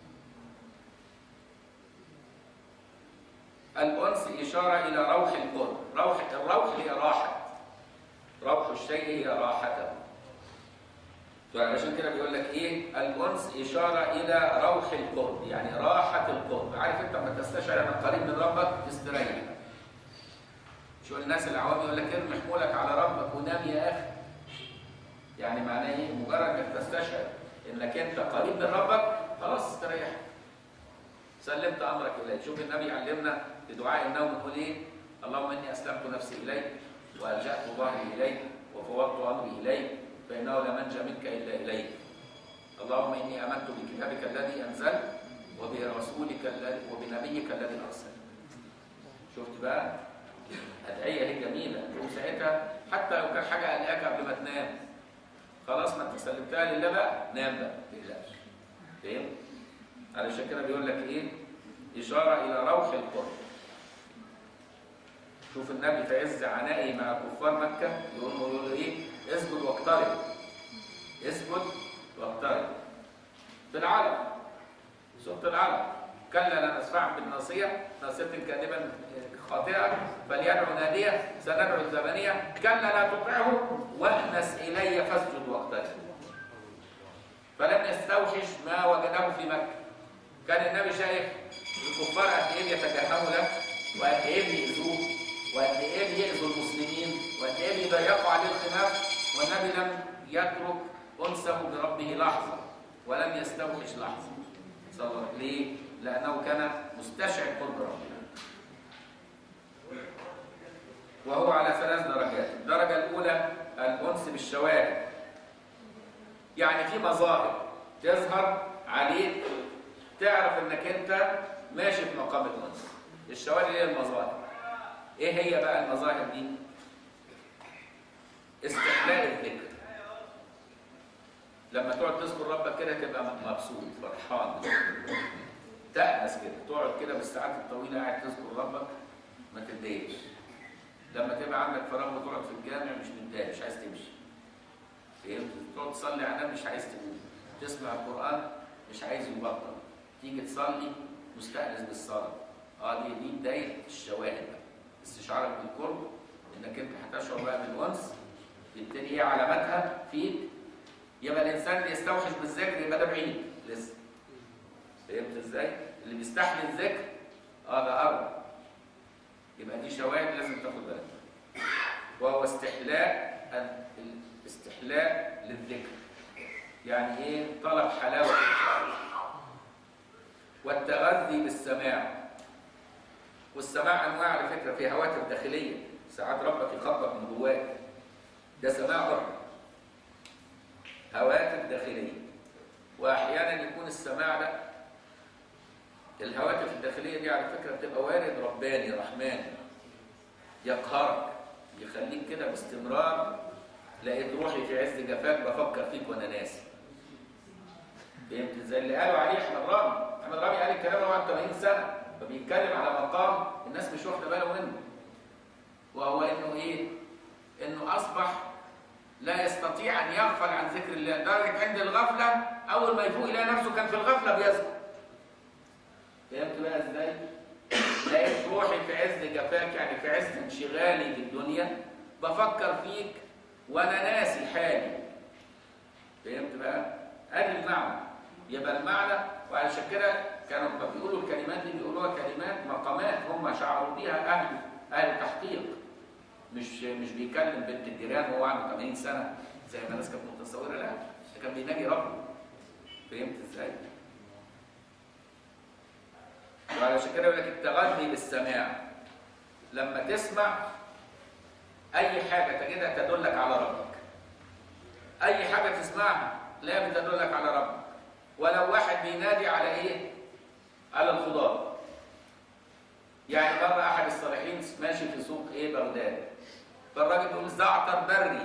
الأنس إشارة إلى روح القرب روح الروح هي راحة روح الشيء هي راحته فعشان كده بيقول لك ايه الانس اشاره الى روح القرب يعني راحه القرب عارف انت لما تستشعر انك قريب من ربك تستريح شو الناس العوام يقول لك ارمي حمولك على ربك ونام يا اخي يعني معناه ايه مجرد انك تستشعر انك انت قريب من ربك خلاص استريح سلمت امرك اليه شوف النبي يعلمنا في دعاء النوم يقول ايه اللهم اني اسلمت نفسي اليك والجات ظهري اليك وفوضت امري اليك فانه لا منجا منك الا اليك اللهم اني امنت بكتابك الذي انزلت وبرسولك الذي وبنبيك الذي ارسلت شفت بقى ادعيه هي جميله وساعتها حتى لو كان حاجه قلقاك قبل ما تنام خلاص ما انت سلمتها لله بقى نام بقى ما تقلقش فهمت علشان كده بيقول لك ايه اشاره الى روح القرب شوف النبي في عز عنائه مع كفار مكه يقول له يقول له ايه اسجد واقترب اسجد واقترب في العلق سوره العلق كلا لا نسمع بالناصيه ناصيه كاذبا خاطئه فليدعو ناديه سندعو الزبانيه كلا لا تطعه واهنس الي فاسجد واقترب فلم يستوحش ما وجده في مكه كان النبي شايف الكفار قد ايه بيتجهموا له وقد ايه بيأذوه وقد ايه بيأذوا المسلمين وقد ايه بيضيقوا عليه الخلاف والنبي لم يترك انسه بربه لحظه ولم يستوحش لحظه صلى الله عليه ليه؟ لانه كان مستشعر قرب ربنا وهو على ثلاث درجات الدرجه الاولى الانس بالشواهد يعني في مظاهر تظهر عليك تعرف انك انت ماشي في مقام الانس الشواهد هي المظاهر ايه هي بقى المظاهر دي استحلال الذكر لما تقعد تذكر ربك كده تبقى مبسوط فرحان تأنس كده تقعد كده بالساعات الطويلة قاعد تذكر ربك ما تتضايقش لما تبقى عندك فراغ وتقعد في الجامع مش متضايق مش عايز تمشي فهمت؟ تقعد تصلي على النبي مش عايز تقوم تسمع القرآن مش عايز يبطل تيجي تصلي مستأنس بالصلاة اه دي دي بداية الشواهد بقى استشعارك بالقرب انك انت هتشعر بقى بالأنس يبتدي ايه علاماتها فيك يبقى الانسان اللي يستوحش بالذكر يبقى ده بعيد لسه فهمت ازاي؟ اللي بيستحمل الذكر اه ده قرب يبقى دي شواهد لازم تاخد بالك وهو استحلاء الاستحلاء للذكر يعني ايه طلب حلاوه والتغذي بالسماع والسماع انواع على فكره في هواتف داخليه ساعات ربك يخبط من جواك ده سماع رب هواتف داخليه واحيانا يكون السماع ده الهواتف الداخليه دي على فكره بتبقى وارد رباني رحماني يقهرك يخليك كده باستمرار لقيت روحي في عز جفاك بفكر فيك وانا ناسي فهمت ازاي اللي قالوا عليه احمد رامي احمد رامي قال الكلام وهو عنده 80 سنه فبيتكلم على مقام الناس مش واخده بالها منه وهو انه ايه انه اصبح لا يستطيع ان يغفل عن ذكر الله لدرجه عند الغفله اول ما يفوق يلاقي نفسه كان في الغفله بيذكر فهمت بقى ازاي لقيت روحي في عز جفاك يعني في عز انشغالي بالدنيا بفكر فيك وانا ناسي حالي فهمت بقى ادي المعنى يبقى المعنى وعلشان كده كانوا لما بيقولوا الكلمات دي بيقولوها كلمات مقامات هم شعروا بيها اهل اهل التحقيق مش مش بيكلم بنت الجيران وهو عنده 80 سنه زي ما الناس كانت متصوره لا ده كان بيناجي ربه فهمت ازاي؟ وعلشان كده يقول لك التغني بالسماع لما تسمع اي حاجه تجدها تدلك على ربك اي حاجه تسمعها لا بتدلك على ربك ولو واحد بينادي على ايه على الخضار يعني مره احد الصالحين ماشي في سوق ايه بغداد فالراجل بيقول زعتر بري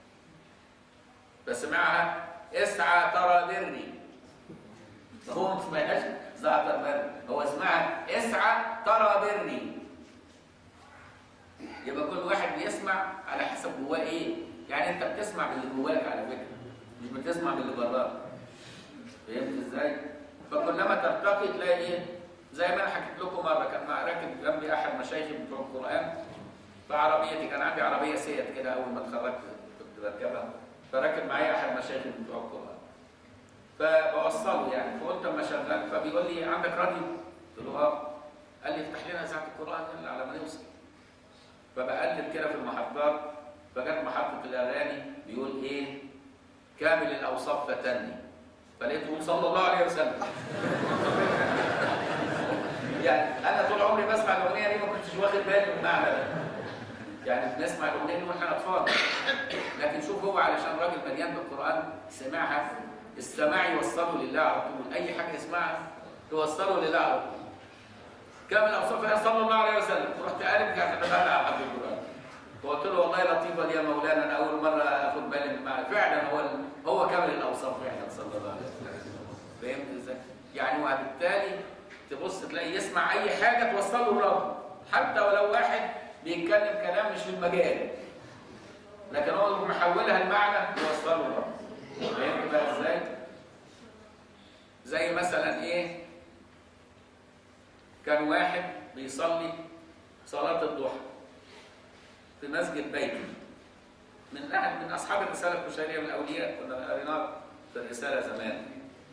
فسمعها اسعى ترى بري فهو ما سمعهاش زعتر بري هو اسمعها اسعى ترى بري يبقى كل واحد بيسمع على حسب جواه ايه يعني انت بتسمع باللي جواك على فكره مش بتسمع باللي براك فهمت ازاي فكلما ترتقي تلاقي ايه زي ما انا حكيت لكم مره كان مع راكب جنبي احد مشايخي بتوع القران فعربيتي كان عندي عربيه سيت كده اول ما اتخرجت كنت بركبها فراكب معايا احد مشايخي بتوع القران فبوصله يعني فقلت اما شغال فبيقول لي عندك راديو؟ قلت له اه قال لي افتح لنا اذاعه القران يلا على ما نوصل فبقلب كده في المحطات فجت محطه الاغاني بيقول ايه كامل الاوصاف فتني فلقيته يقول صلى الله عليه وسلم يعني انا طول عمري بسمع الاغنيه دي ما كنتش واخد بالي من المعنى ده يعني بنسمع الاغنيه دي واحنا اطفال لكن شوف هو علشان راجل مليان بالقران سمعها السماع يوصله لله على طول اي حاجه يسمعها توصله لله على طول كامل اوصافها صلى الله عليه وسلم رحت قالب كانت على حد القران فقلت له والله لطيفه دي يا مولانا انا اول مره اخد بالي من المعنى فعلا هو هو كامل الاوصاف فعلا صلى الله عليه وسلم فهمت ازاي؟ يعني وبالتالي تبص تلاقي يسمع اي حاجه توصله الرب حتى ولو واحد بيتكلم كلام مش في المجال لكن هو محولها المعنى يوصله الرب فهمت بقى ازاي؟ زي مثلا ايه؟ كان واحد بيصلي صلاة الضحى في مسجد بيتي من أحد من أصحاب الرسالة البشرية من الأولياء كنا قريناها في الرسالة زمان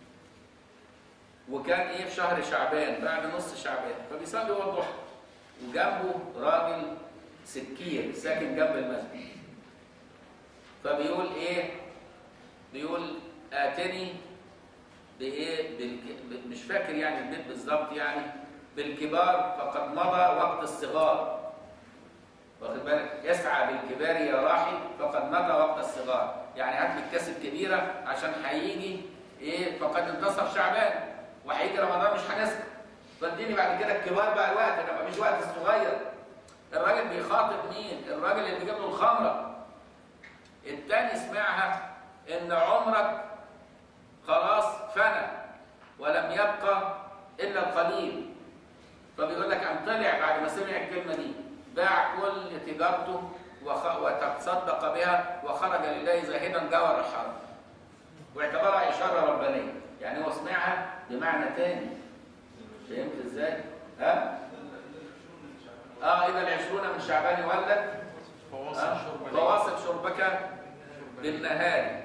وكان إيه في شهر شعبان بعد نص شعبان فبيصلي هو الضحى وجنبه راجل سكير ساكن جنب المسجد فبيقول إيه بيقول آتني بإيه بالك... مش فاكر يعني البيت بالظبط يعني بالكبار فقد مضى وقت الصغار واخد بالك يسعى بالكبار يا راحي فقد مضى وقت الصغار يعني هات لي الكاس الكبيره عشان هيجي ايه فقد انتصف شعبان وهيجي رمضان مش هنسكت فاديني بعد كده الكبار بقى الوقت ده مفيش وقت الصغير الراجل بيخاطب مين الراجل اللي بيجيب له الخمره التاني سمعها ان عمرك خلاص فنى ولم يبقى الا القليل فبيقول لك قام طلع بعد ما سمع الكلمه دي باع كل تجارته وخ... وتصدق بها وخرج لله زاهدا جور الحرب واعتبرها اشاره ربانيه يعني هو سمعها بمعنى تاني فهمت ازاي؟ ها؟ اه اذا العشرون من شعبان ولد فواصل شرب فواصل شربك بالنهار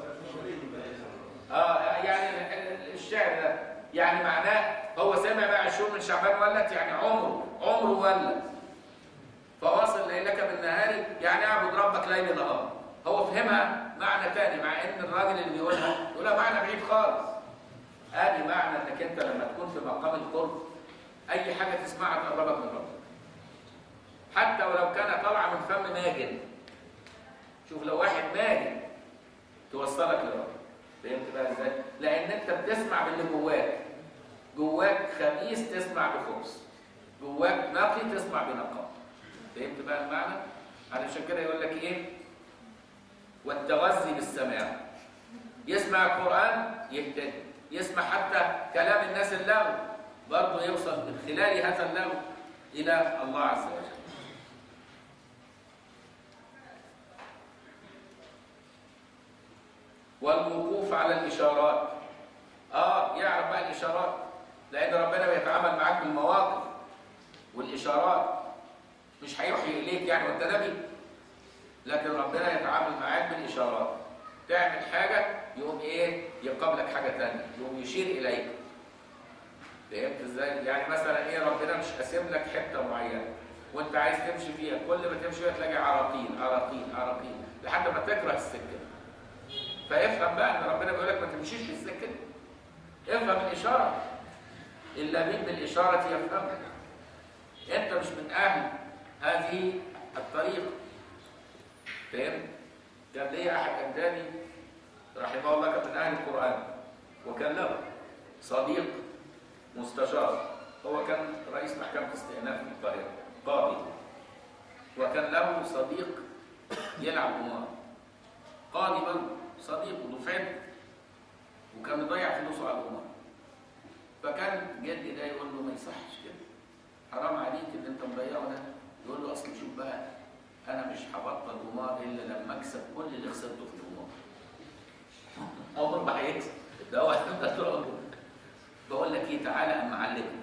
اه يعني الشعر ده يعني معناه هو سمع بقى عشرون من شعبان ولت يعني عمره عمره ولت فواصل ليلك بالنهار يعني اعبد ربك ليل نهار هو فهمها معنى تاني مع ان الراجل اللي بيقولها يقولها معنى بعيد خالص ادي معنى انك انت لما تكون في مقام القرب اي حاجه تسمعها تقربك من ربك حتى ولو كان طالعه من فم ماجن شوف لو واحد ماجن توصلك لربك فهمت بقى ازاي؟ لان انت بتسمع باللي جواك جواك خبيث تسمع بخبث جواك نقي تسمع بنقاء فهمت بقى المعنى؟ علشان كده يقول لك ايه؟ والتغذي بالسماع يسمع القرآن يهتدي يسمع حتى كلام الناس اللغو برضه يوصل من خلال هذا اللغو إلى الله عز وجل والوقوف على الإشارات آه يعرف بقى الإشارات لأن ربنا بيتعامل معاك بالمواقف والإشارات مش هيوحي إليك يعني وأنت نبي لكن ربنا يتعامل معاك بالإشارات تعمل حاجة يقوم إيه يقابلك حاجة تانية يقوم يشير إليك فهمت إزاي؟ يعني مثلا إيه ربنا مش قاسم لك حتة معينة وأنت عايز تمشي فيها كل ما تمشي فيها تلاقي عراقيل عراقيل عراقيل لحد ما تكره السكة فافهم بقى ان ربنا بيقول لك ما تمشيش في السكه دي افهم الاشاره اللبيب بالاشاره يفهمك انت مش من اهل هذه الطريقه فهمت كان ليا احد اجدادي رحمه الله كان من اهل القران وكان له صديق مستشار هو كان رئيس محكمه استئناف في القاهره قاضي وكان له صديق يلعب قمار قاضي برضه صديق ودفعته وكان مضيع فلوسه على القمار فكان جدي ده يقول له ما يصحش كده حرام عليك اللي انت مضيعه ده يقول له اصل شوف بقى انا مش هبطل قمار الا لما اكسب كل اللي خسرته في القمار عمر ما هيكسب ده هو طول بقول لك ايه تعالى اما اعلمك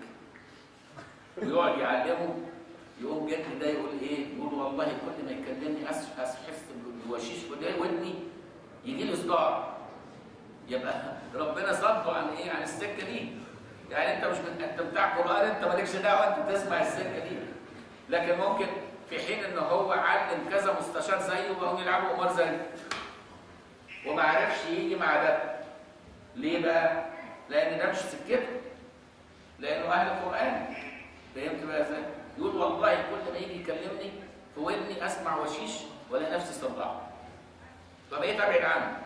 ويقعد يعلمه يقوم جدي ده يقول ايه يقول والله كل ما يكلمني احس بوشيش في ودني يجي لي صداع يبقى ربنا صده عن ايه عن السكه دي يعني انت مش من انت بتاع قران انت مالكش دعوه انت تسمع السكه دي لكن ممكن في حين ان هو علم كذا مستشار زيه وهم يلعبوا قمار زيه وما عرفش يجي مع ده ليه بقى لان ده مش سكته لانه اهل القران فهمت بقى ازاي يقول والله كل ما يجي يكلمني في ودني اسمع وشيش ولا نفسي صداع فبقيت ابعد عنه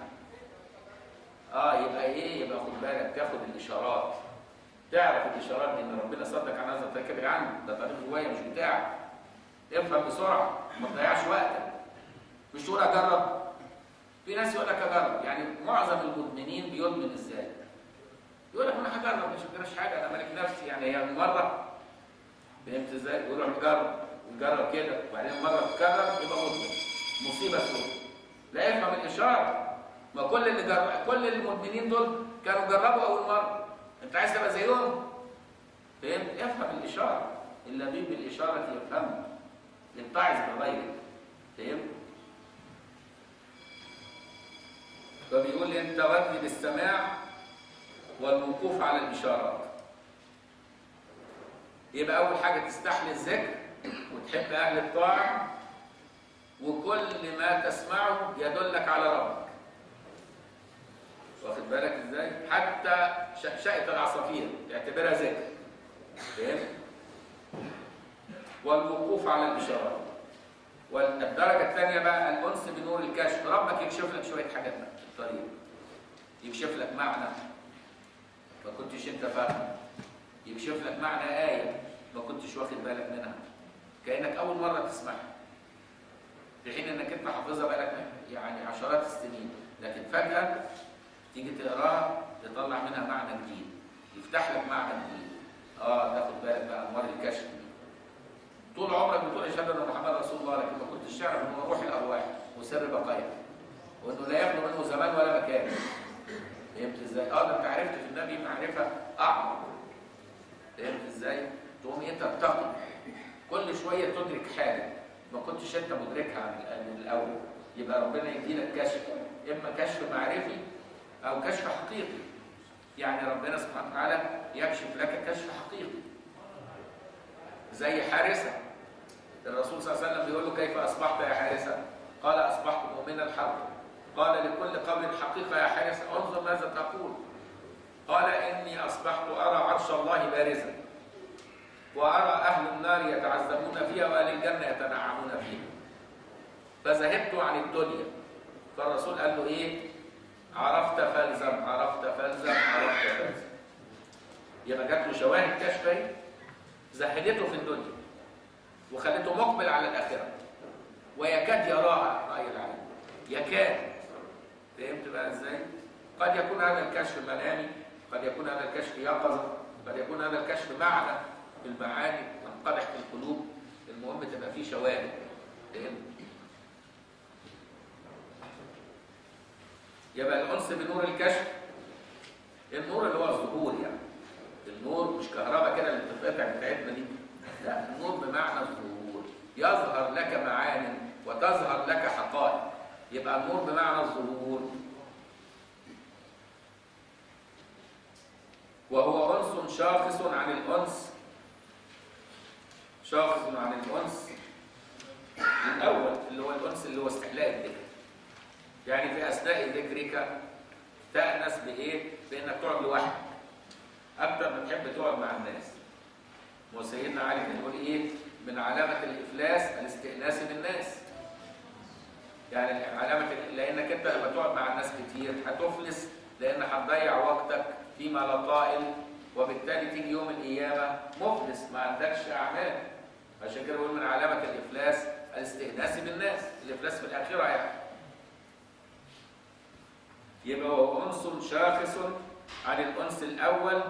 اه يبقى ايه يبقى خد بالك تاخد الاشارات تعرف الاشارات دي ان ربنا صدق عن هذا الطريق ابعد عنه ده طريق هوايه مش بتاعك افهم بسرعه ما تضيعش وقتك مش تقول اجرب في ناس يقول لك اجرب يعني معظم المدمنين بيدمن ازاي يقول لك انا هجرب مش مجراش حاجه انا مالك نفسي يعني هي مره فهمت ازاي يقول لك جرب وجرب كده وبعدين مره تكرر يبقى مدمن مصيبه سوداء لا يفهم الاشاره ما كل اللي جرب كل المدمنين دول كانوا جربوا اول مره انت عايز تبقى زيهم فهمت افهم الاشاره اللبيب بالاشاره يفهم يتعظ بغيرك فهمت فبيقول انت ودي بالسماع والوقوف على الاشارات يبقى اول حاجه تستحلي الذكر وتحب اهل الطاعه وكل ما تسمعه يدلك على ربك واخد بالك ازاي حتى شقشقه العصافير تعتبرها ذكر فهمت والوقوف على الاشارات والدرجه الثانيه بقى الانس بنور الكشف ربك يكشف لك شويه حاجات في الطريق يكشف لك معنى ما كنتش انت فاهم يكشف لك معنى آية ما كنتش واخد بالك منها كأنك أول مرة تسمعها في حين انك انت حافظها بقالك يعني عشرات السنين لكن فجأة تيجي تقراها تطلع منها معنى جديد يفتح لك معنى جديد اه تاخد بالك بقى انوار الكشف دي طول عمرك بتقول اشهد ان محمد رسول الله لكن ما كنتش تعرف ان هو روح الارواح وسر بقائها وانه لا يخلو منه زمان ولا مكان فهمت ازاي؟ اه ده انت عرفت في النبي معرفه اعمق فهمت ازاي؟ تقوم انت تقي كل شويه تدرك حاجه ما كنتش انت مدركها عن من الاول يبقى ربنا يديلك كشف اما كشف معرفي او كشف حقيقي يعني ربنا سبحانه وتعالى يكشف لك كشف حقيقي زي حارثه الرسول صلى الله عليه وسلم بيقول له كيف اصبحت يا حارثه قال اصبحت مؤمنا الحق قال لكل قول حقيقه يا حارثه انظر ماذا تقول قال اني اصبحت ارى عرش الله بارزا وأرى أهل النار يتعذبون فيها وأهل الجنة يتنعمون فيها فذهبت عن الدنيا فالرسول قال له إيه عرفت فالزم عرفت فالزم عرفت فالزم يبقى جات له شواهد كشف اهي زهدته في الدنيا وخلته مقبل على الآخرة ويكاد يراها رأي العين يكاد فهمت بقى ازاي؟ قد يكون هذا الكشف منامي قد يكون هذا الكشف يقظة قد يكون هذا الكشف معنى المعاني تنقدح في القلوب المهم تبقى فيه شواهد فهمت؟ يبقى الأنس بنور الكشف النور اللي هو الظهور يعني النور مش كهرباء كده اللي بتتقطع بتاعتنا دي لا النور بمعنى الظهور يظهر لك معاني وتظهر لك حقائق يبقى النور بمعنى الظهور وهو أنس شاخص عن الأنس شاخص عن الأنس الأول اللي هو الأنس اللي هو استحلاء الذكر يعني في أثناء ذكرك تأنس بإيه؟ بإنك تقعد لوحدك أكتر ما تحب تقعد مع الناس وسيدنا علي كان يقول إيه؟ من علامة الإفلاس الاستئناس بالناس يعني علامة لأنك أنت لما تقعد مع الناس كتير هتفلس لأن هتضيع وقتك فيما لا طائل وبالتالي تيجي يوم القيامة مفلس ما عندكش أعمال عشان كده بقول من علامة الإفلاس الاستئناس بالناس الإفلاس في الآخرة يعني يبقى هو أنس شاخص عن الأنس الأول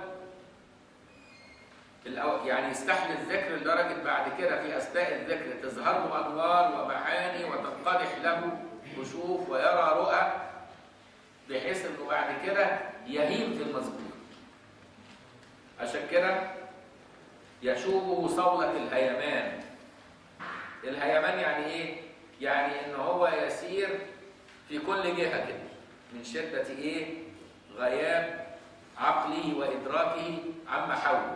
الأول يعني يستحمل الذكر لدرجة بعد كده في أثناء الذكر تظهر له أنوار ومعاني وتنقدح له كشوف ويرى رؤى بحيث إنه بعد كده يهيم في المذكور عشان كده يشوبه صولة الهيمان الهيمان يعني ايه؟ يعني ان هو يسير في كل جهة كده من شدة ايه؟ غياب عقله وإدراكه عما حوله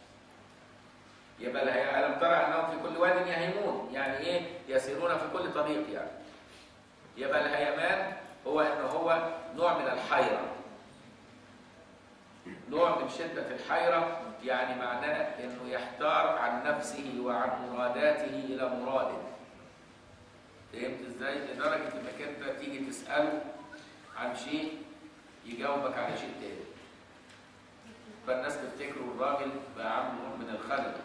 يبقى الهي... ألم ترى أنهم في كل واد يهيمون يعني ايه؟ يسيرون في كل طريق يعني يبقى الهيمان هو ان هو نوع من الحيرة نوع من شدة الحيرة يعني معناه انه يحتار عن نفسه وعن مراداته الى مراده فهمت ازاي لدرجه انك انت تيجي تساله عن شيء يجاوبك على شيء تاني فالناس تفتكروا الراجل بقى عنده نوع من الخلل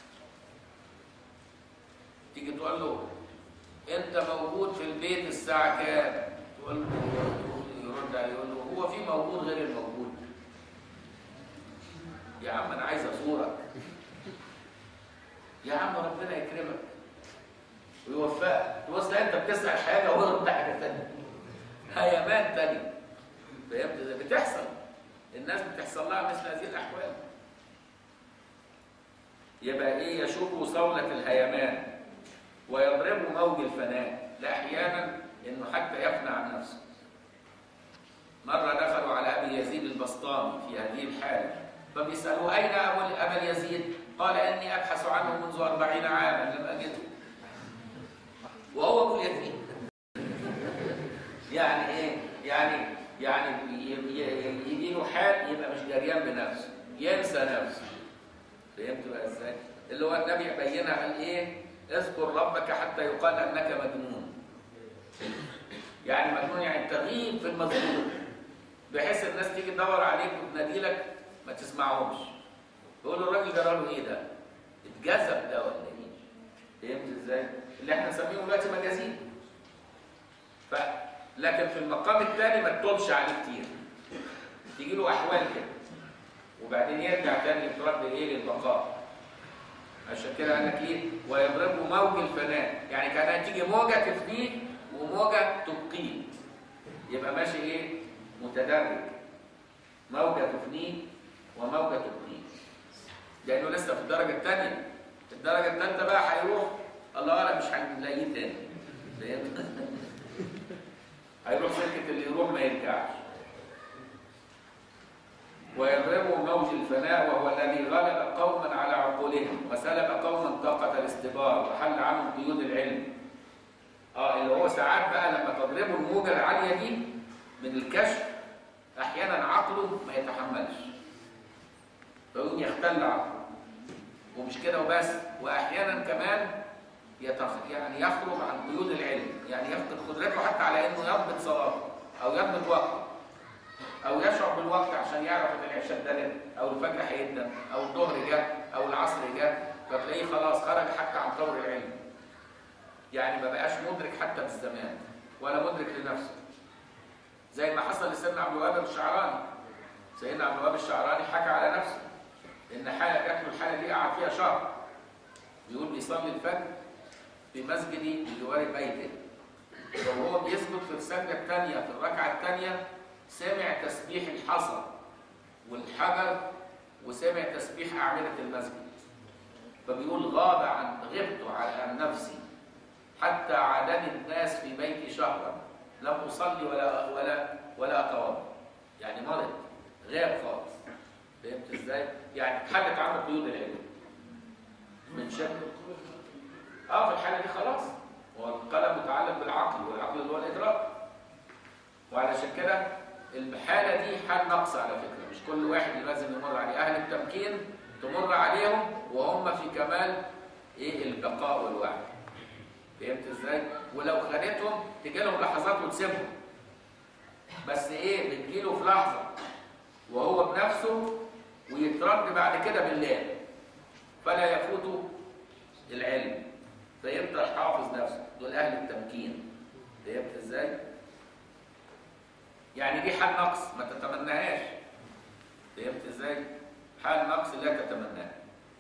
تيجي تقول له انت موجود في البيت الساعه كام تقول له يرد عليه يقول له هو في موجود غير الموجود يا عم انا عايز ازورك يا عم ربنا يكرمك ويوفقك تبص انت بتسال حاجه وهو يرد حاجه ثانيه هيمان تاني فهمت ازاي بتحصل الناس بتحصل لها مثل هذه الاحوال يبقى ايه يشوف صولة الهيمان ويضرب موج الفناء لا احيانا انه حتى يفنى عن نفسه مرة دخلوا على ابي يزيد البسطامي في هذه الحالة فبيسألوا أين أبو أبا يزيد؟ قال إني أبحث عنه منذ أربعين عاما لم أجده وهو أبو يزيد يعني إيه؟ يعني يعني يجي له حال يبقى مش جريان بنفسه ينسى نفسه فهمت بقى ازاي؟ اللي هو النبي بينها قال ايه؟ اذكر ربك حتى يقال انك مجنون. يعني مجنون يعني تغيب في المذكور بحيث الناس تيجي تدور عليك وتنادي لك ما تسمعهمش يقول له الراجل جرى له ايه ده؟ اتجذب ده ولا ايه؟ فهمت ازاي؟ اللي احنا نسميه دلوقتي مجازين ف لكن في المقام الثاني ما تطولش عليه كتير تيجي له احوال كده وبعدين يرجع تاني يترد ايه للبقاء عشان كده قال لك ايه ويضربه موج الفناء يعني كانها تيجي موجه تفنيه وموجه تبقيه يبقى ماشي ايه متدرج موجه تفنيه وموجه تبقيه لانه لسه في الدرجه الثانيه الدرجه الثالثه بقى هيروح الله اعلم مش هنلاقيه تاني فهمت؟ هيروح سكه اللي يروح ما يرجعش ويضربه موج الفناء وهو الذي غلب قوما على عقولهم وسلب قوما طاقة الاستبار وحل عنهم قيود العلم. اه اللي هو ساعات بقى لما تضربه الموجة العالية دي من الكشف احيانا عقله ما يتحملش. فيقوم يختل عقله. ومش كده وبس واحيانا كمان يتخ... يعني يخرج عن قيود العلم، يعني يفقد قدرته حتى على انه يضبط صلاته او يضبط وقته. او يشعر بالوقت عشان يعرف ان العشاء اتدلت او الفجر هيدن او الظهر جه او العصر جه فتلاقيه خلاص خرج حتى عن طور العلم يعني ما بقاش مدرك حتى بالزمان ولا مدرك لنفسه زي ما حصل لسيدنا عبد الوهاب الشعراني سيدنا عبد الوهاب الشعراني حكى على نفسه ان حاله جات له الحاله دي قعد فيها شهر بيقول بيصلي الفجر في مسجد بجوار بيته وهو بيسجد في السجده الثانيه في الركعه الثانيه سمع تسبيح الحصى والحجر وسمع تسبيح أعمدة المسجد فبيقول غاب عن غبت عن نفسي حتى عادني الناس في بيتي شهرا لم أصلي ولا ولا ولا أتوضأ يعني مرض غاب خالص فهمت ازاي؟ يعني اتحلت عنه قيود العلم من شد اه في الحالة دي خلاص هو القلم متعلق بالعقل والعقل اللي هو الإدراك وعلشان كده الحالة دي حال نقص على فكرة مش كل واحد لازم يمر عليه أهل التمكين تمر عليهم وهم في كمال إيه البقاء والوعي فهمت إزاي؟ ولو خدتهم تجي لهم لحظات وتسيبهم بس إيه بتجيله في لحظة وهو بنفسه ويترد بعد كده بالله فلا يفوت العلم فيبدأ حافظ نفسه دول أهل التمكين فهمت إزاي؟ يعني دي حال نقص ما تتمناهاش فهمت ازاي حال نقص لا تتمناه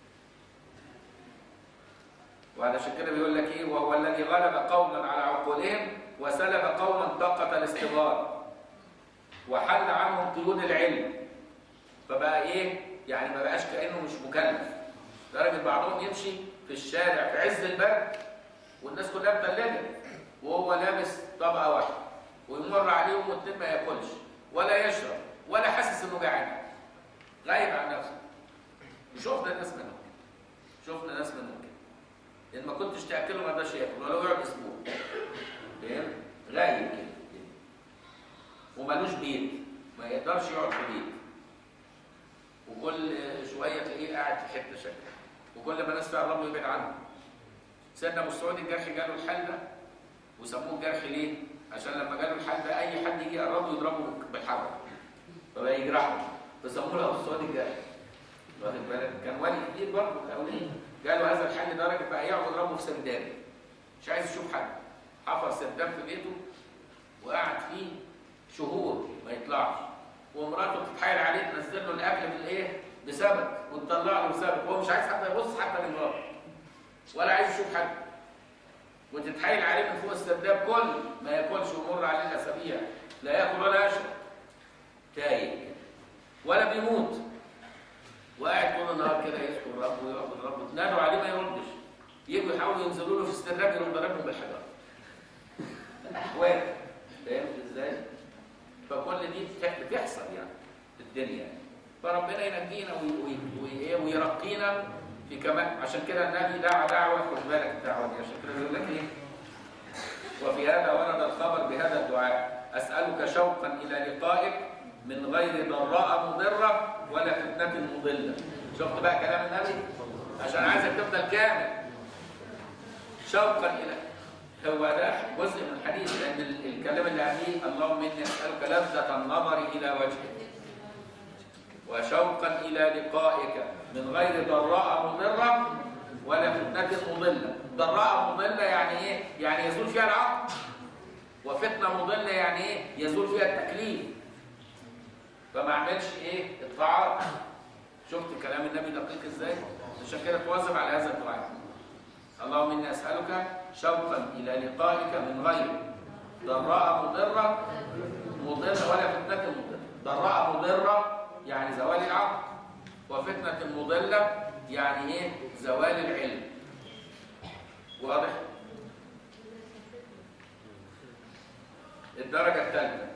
وعلشان كده بيقول لك ايه وهو الذي غلب قوما على عقولهم وسلب قوما طاقة الاستبار وحل عنهم قيود العلم فبقى ايه يعني ما بقاش كانه مش مكلف لدرجه بعضهم يمشي في الشارع في عز البرد والناس كلها متلجه وهو لابس طبقه واحده ويمر عليهم والتين ما ياكلش ولا يشرب ولا حاسس انه جعان غايب عن نفسه وشفنا ناس منهم شفنا ناس منهم كده ان ما كنتش تاكله ما رضاش ياكل ولو يقعد اسبوع فاهم غايب كده ومالوش بيت ما يقدرش يقعد في بيت وكل شويه تلاقيه قاعد في حته شكل وكل ما الناس تقرب له يبعد عنه سيدنا ابو السعود الجرح جاله الحل ده وسموه الجرح ليه؟ عشان لما جاله الحال ده اي حد يجي يقربه يضربه بالحجر فبقى يجرحه فسموه له ابو السعود الجاهل واخد بالك كان ولي كبير برضه الاولين جاله هذا الحال لدرجه بقى يقعد يضربه في سرداب مش عايز يشوف حد حفر سرداب في بيته وقعد فيه شهور ما يطلعش ومراته بتتحايل عليه تنزل له الاكل بالايه؟ بسبب وتطلع له بسبب وهو مش عايز حتى يبص حتى لمراته ولا عايز يشوف حد وتتحايل عليه من فوق السرداب كل ما ياكلش ويمر عليه الاسابيع لا ياكل ولا يشرب تايه ولا بيموت وقاعد طول النهار كده يذكر ربه ويعبد ربه تنادوا عليه ما يردش يجوا يحاولوا ينزلوا له في السرداب يروح ضاربهم بالحجر احوال فهمت ازاي؟ فكل دي بتحصل يعني في الدنيا يعني. فربنا ينجينا ويرقينا في كمان عشان كده النبي دعا دعوه خد بالك الدعوه دي عشان كده بيقول لك ايه؟ وفي هذا ورد الخبر بهذا الدعاء اسالك شوقا الى لقائك من غير ضراء مضره ولا فتنه مضله شفت بقى كلام النبي؟ عشان عايزك تفضل كامل شوقا الى هو ده جزء من الحديث لان الكلام اللي عليه اللهم اني اسالك لذه النظر الى وجهك وشوقا إلى لقائك من غير ضراء مضرة ولا فتنة مضلة ضراء مضلة يعني إيه؟ يعني يزول فيها العقل وفتنة مضلة يعني إيه؟ يزول فيها التكليف فما عملش إيه؟ الطاعات شفت كلام النبي دقيق إزاي؟ عشان كده تواظب على هذا الدعاء اللهم إني أسألك شوقا إلى لقائك من غير ضراء مضرة مضرة ولا فتنة مضرة ضراء مضرة يعني زوال العقل وفتنة مضلة يعني ايه زوال العلم واضح الدرجة الثالثة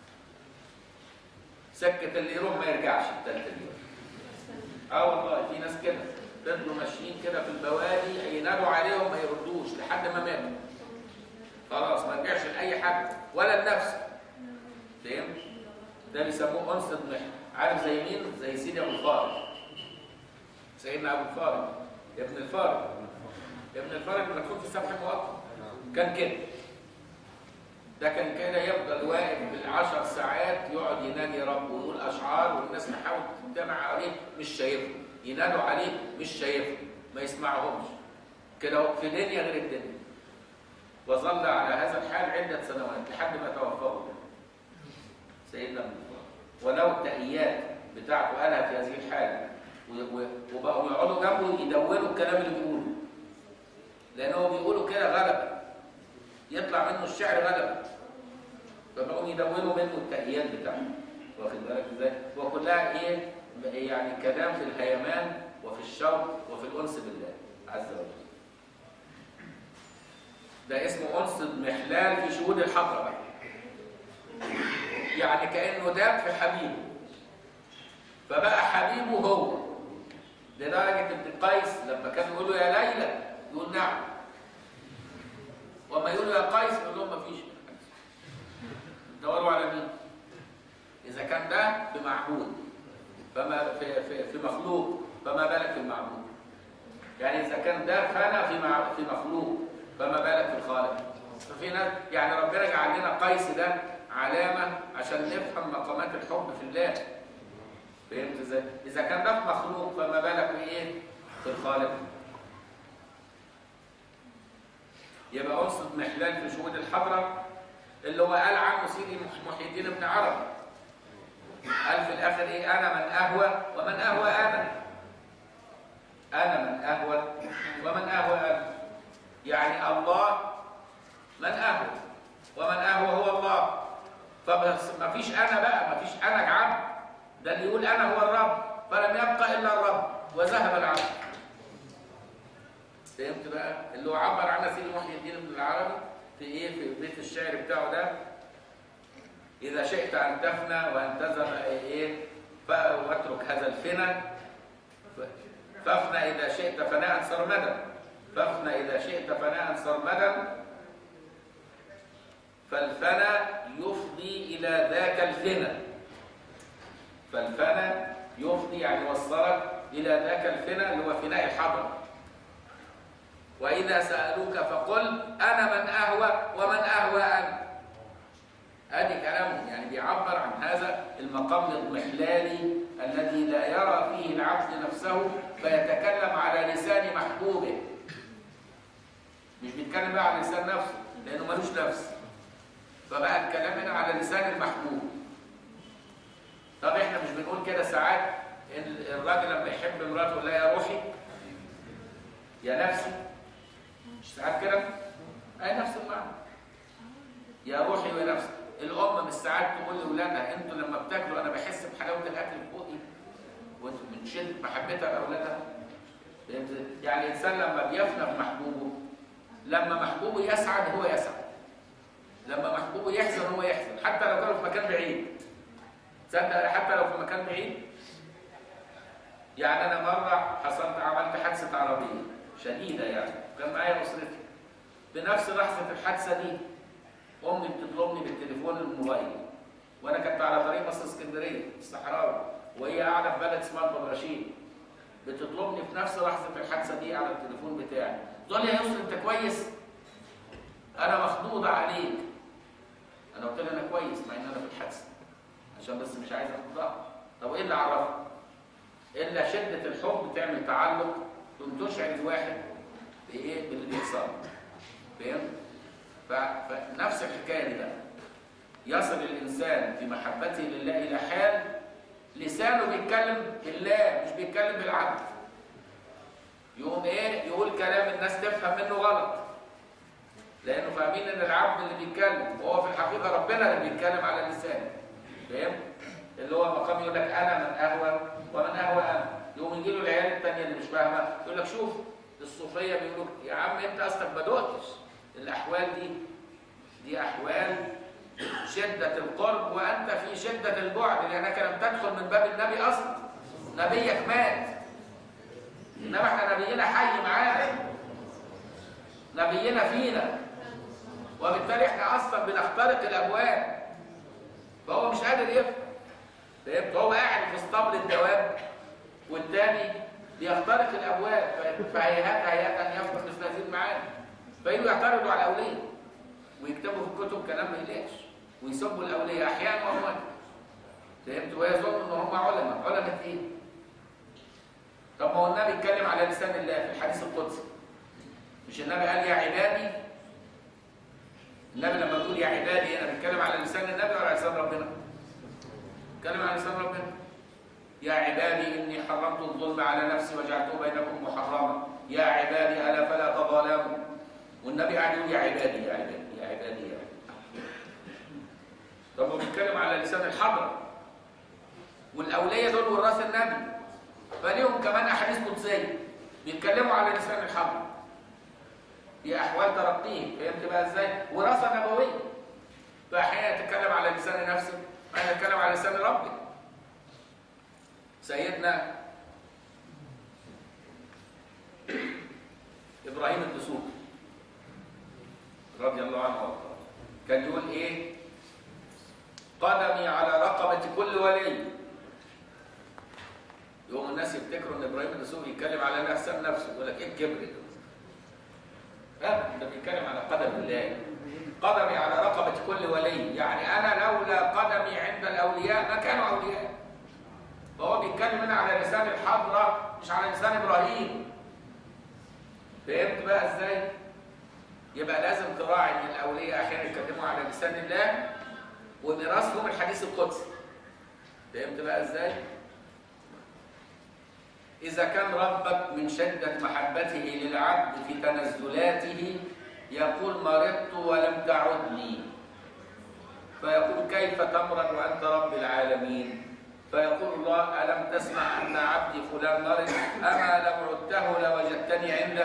سكة اللي يروح ما يرجعش الثالثة دي اه والله في ناس كده فضلوا ماشيين كده في البوادي ينادوا عليهم ما يردوش لحد ما ماتوا خلاص ما رجعش لاي حد ولا لنفسه فهمت ده بيسموه انس الضحك عارف زي مين زي سيدي ابو الفارج سيدنا ابو الفارج ابن الفارج ابن الفارج مدخول في السبح المؤقت كان كده ده كان كده يفضل واقف بالعشر ساعات يقعد ينادي ربه ويقول اشعار والناس تحاول تجتمع عليه مش شايفه ينادوا عليه مش شايفه ما يسمعهمش كده في دنيا غير الدنيا وظل على هذا الحال عدة سنوات لحد ما توفاه سيدنا ابن الفارج ولو التأيات بتاعته قالها في هذه الحالة و- و- وبقوا يقعدوا جنبه يدونوا الكلام اللي بيقوله لأنه بيقولوا كده غلبة يطلع منه الشعر غلبة فبقوا يدونوا منه التأيات بتاعته واخد بالك ازاي؟ وكلها ايه؟ يعني كلام في الهيمان وفي الشوق وفي الأنس بالله عز وجل ده اسمه أنس محلال في شهود الحضرة بقى يعني كأنه داب في حبيبه فبقى حبيبه هو لدرجة ابن قيس لما كان يقول له يا ليلى يقول نعم وما يقول له يا قيس يقول لهم ما فيش دوروا على مين إذا كان ده بمعبود فما في, في, في مخلوق فما بالك في المعبود يعني إذا كان ده فانا في مع في مخلوق فما بالك في الخالق ففي ناس يعني ربنا جعل لنا قيس ده علامة عشان نفهم مقامات الحب في الله فهمت ازاي؟ إذا كان ده في مخلوق فما بالك بإيه؟ في الخالق يبقى أنصت محلال في شهود الحضرة اللي هو قال عنه سيدي مح- محي الدين ابن عربي قال في الآخر إيه؟ أنا من أهوى ومن أهوى أنا أنا من أهوى ومن أهوى أنا يعني الله من أهوى ومن أهوى هو الله فبس ما فيش أنا بقى ما فيش أنا عبد ده اللي يقول أنا هو الرب فلم يبقى إلا الرب وذهب العبد فهمت بقى اللي هو عبر عنها سيدي محي الدين ابن العربي في ايه في بيت الشعر بتاعه ده اذا شئت ان تفنى وان تذهب ايه ف- واترك هذا الفنى ف- فافنى اذا شئت فناء سرمدا فافنى اذا شئت فناء سرمدا فالفنى يفضي الى ذاك الفنى فالفنى يفضي يعني وصلك الى ذاك الفنى اللي هو فناء الحضره وإذا سألوك فقل أنا من أهوى ومن أهوى أنا هذه كلامه يعني بيعبر عن هذا المقام الاضمحلالي الذي لا يرى فيه العبد نفسه فيتكلم على لسان محبوبه مش بيتكلم بقى على لسان نفسه لأنه ملوش نفس فبقى الكلام هنا على لسان المحبوب طب احنا مش بنقول كده ساعات ان الراجل لما يحب مراته يقول لها يا روحي يا نفسي مش ساعات كده اي نفس المعنى يا روحي ويا نفسي الام مش ساعات تقول لاولادها انتوا لما بتاكلوا انا بحس بحلاوه الاكل في بقي وانتوا من شده محبتها لاولادها فهمت؟ يعني الانسان لما بيفنى في محبوبه لما محبوبه يسعد هو يسعد لما محبوبه يحزن هو يحزن حتى لو كانوا في مكان بعيد تصدق حتى لو في مكان بعيد يعني انا مره حصلت عملت حادثه عربيه شديده يعني كان معايا اسرتي بنفس لحظه الحادثه دي امي بتطلبني بالتليفون الموبايل وانا كنت على طريق مصر اسكندريه الصحراوي وهي قاعده في بلد اسمها البراشيد بتطلبني في نفس لحظه الحادثه دي على التليفون بتاعي تقول لي يا يسر انت كويس انا مخضوضه عليك انا قلت لها انا كويس مع ان انا في الحادثه عشان بس مش عايز اخضها طب ايه اللي عرفه الا شده الحب تعمل تعلق ثم تشعر الواحد بايه باللي بيحصل فاهم ف- فنفس الحكايه دي بقى يصل الانسان في محبته لله الى حال لسانه بيتكلم بالله مش بيتكلم بالعبد يقوم ايه يقول كلام الناس تفهم منه غلط لانه فاهمين ان العبد اللي بيتكلم وهو في الحقيقه ربنا اللي بيتكلم على لسانه فاهم اللي هو مقام يقول لك انا من اهوى ومن اهوى انا يقوم يجي له العيال الثانيه اللي مش فاهمه يقول لك شوف الصوفيه بيقولوا يا عم انت اصلك ما دقتش الاحوال دي دي احوال شده القرب وانت في شده البعد لانك لم تدخل من باب النبي اصلا نبيك مات انما احنا نبينا حي معانا نبينا فينا وبالتالي احنا اصلا بنخترق الابواب فهو مش قادر يفهم فهمت هو قاعد في اسطبل الدواب والتاني بيخترق الابواب ف- فهيهات هيهات ان يفهم مثل هذه المعاني فيجوا يعترضوا على الاولياء ويكتبوا في الكتب كلام ما يليقش ويسبوا الاولياء احيانا واموات فهمت ويظن ان هم علماء علماء ايه؟ طب ما هو النبي اتكلم على لسان الله في الحديث القدسي مش النبي قال يا عبادي النبي لما بيقول يا عبادي هنا بيتكلم على لسان النبي ولا على لسان ربنا؟ بيتكلم على لسان ربنا يا عبادي اني حرمت الظلم على نفسي وجعلته بينكم محرما يا عبادي الا فلا تظالموا والنبي قاعد يقول يا عبادي يا عبادي يا عبادي يا عبادي طب هو بيتكلم على لسان الحضره والاولياء دول وراث النبي فليهم كمان احاديث قدسيه بيتكلموا على لسان الحضره دي احوال ترقيه فهمت بقى ازاي وراثه نبويه فاحيانا يتكلم على لسان نفسه احيانا يتكلم على لسان ربه سيدنا ابراهيم الدسوقي رضي الله عنه وارضاه كان يقول ايه قدمي على رقبه كل ولي يوم الناس يفتكروا ان ابراهيم الدسوقي يتكلم على نفسه نفسه يقول لك ايه الكبر ده لا ده بيتكلم على قدم الله قدمي على رقبة كل ولي يعني أنا لولا قدمي عند الأولياء ما كانوا أولياء فهو بيتكلم هنا على لسان الحضرة مش على لسان إبراهيم فهمت بقى إزاي؟ يبقى لازم تراعي إن الأولياء أحيانا يتكلموا على لسان الله وميراثهم الحديث القدسي فهمت بقى إزاي؟ إذا كان ربك من شدة محبته للعبد في تنزلاته يقول مرضت ولم تعدني فيقول كيف تمرض وأنت رب العالمين فيقول الله ألم تسمع أن عبدي فلان مرض أما لو عدته لوجدتني عنده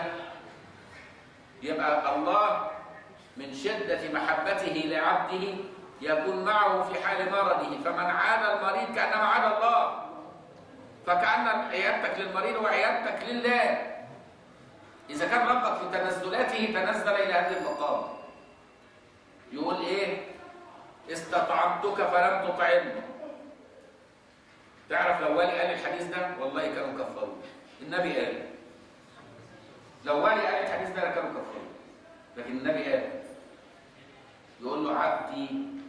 يبقى الله من شدة محبته لعبده يكون معه في حال مرضه فمن عاد المريض كأنما عاد الله فكأن عيادتك للمريض وعيادتك لله إذا كان ربك في تنزلاته تنزل إلى هذه المقام يقول إيه استطعمتك فلم تطعمني تعرف لو والي قال الحديث ده والله كانوا كفروا النبي قال لو والي قال الحديث ده كانوا كفروا لكن النبي قال يقول له عبدي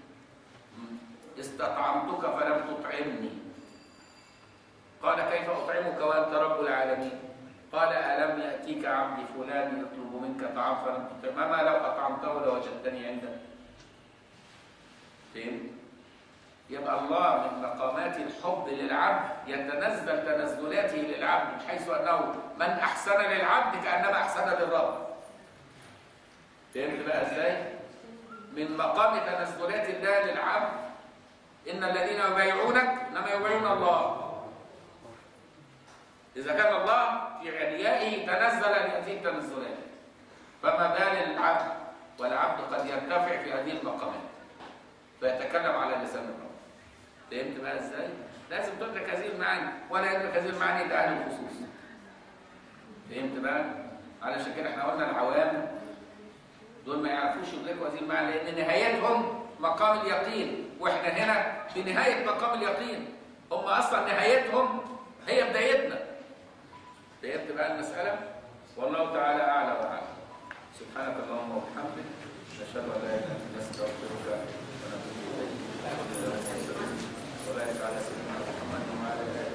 استطعمتك فلم تطعمني قال كيف أطعمك وأنت رب العالمين قال ألم يأتيك عبدي فلان يطلب منك طعام فلم تطعم أما لو أطعمته لوجدتني عندك فهمت؟ يبقى الله من مقامات الحب للعبد يتنزل تنزلاته للعبد حيث أنه من أحسن للعبد كأنما أحسن للرب فهمت بقى إزاي؟ من مقام تنزلات الله للعبد إن الذين يبايعونك إنما يبايعون الله إذا كان الله في عليائه تنزل لهذه التنزلات فما بال العبد والعبد قد يرتفع في هذه المقامات فيتكلم على لسان الرب فهمت بقى ازاي؟ لازم تدرك هذه المعاني ولا يدرك هذه المعاني الا اهل الخصوص فهمت بقى؟ علشان كده احنا قلنا العوام دول ما يعرفوش يدركوا هذه المعاني لان نهايتهم مقام اليقين واحنا هنا في نهايه مقام اليقين هم اصلا نهايتهم هي بدايتنا فهمت بقى المسألة؟ والله تعالى أعلى وأعلم سبحانك اللهم وبحمدك نشهد أن لا إله إلا أنت نستغفرك ونتوب إليك وبارك على سيدنا محمد محمد وعلى آله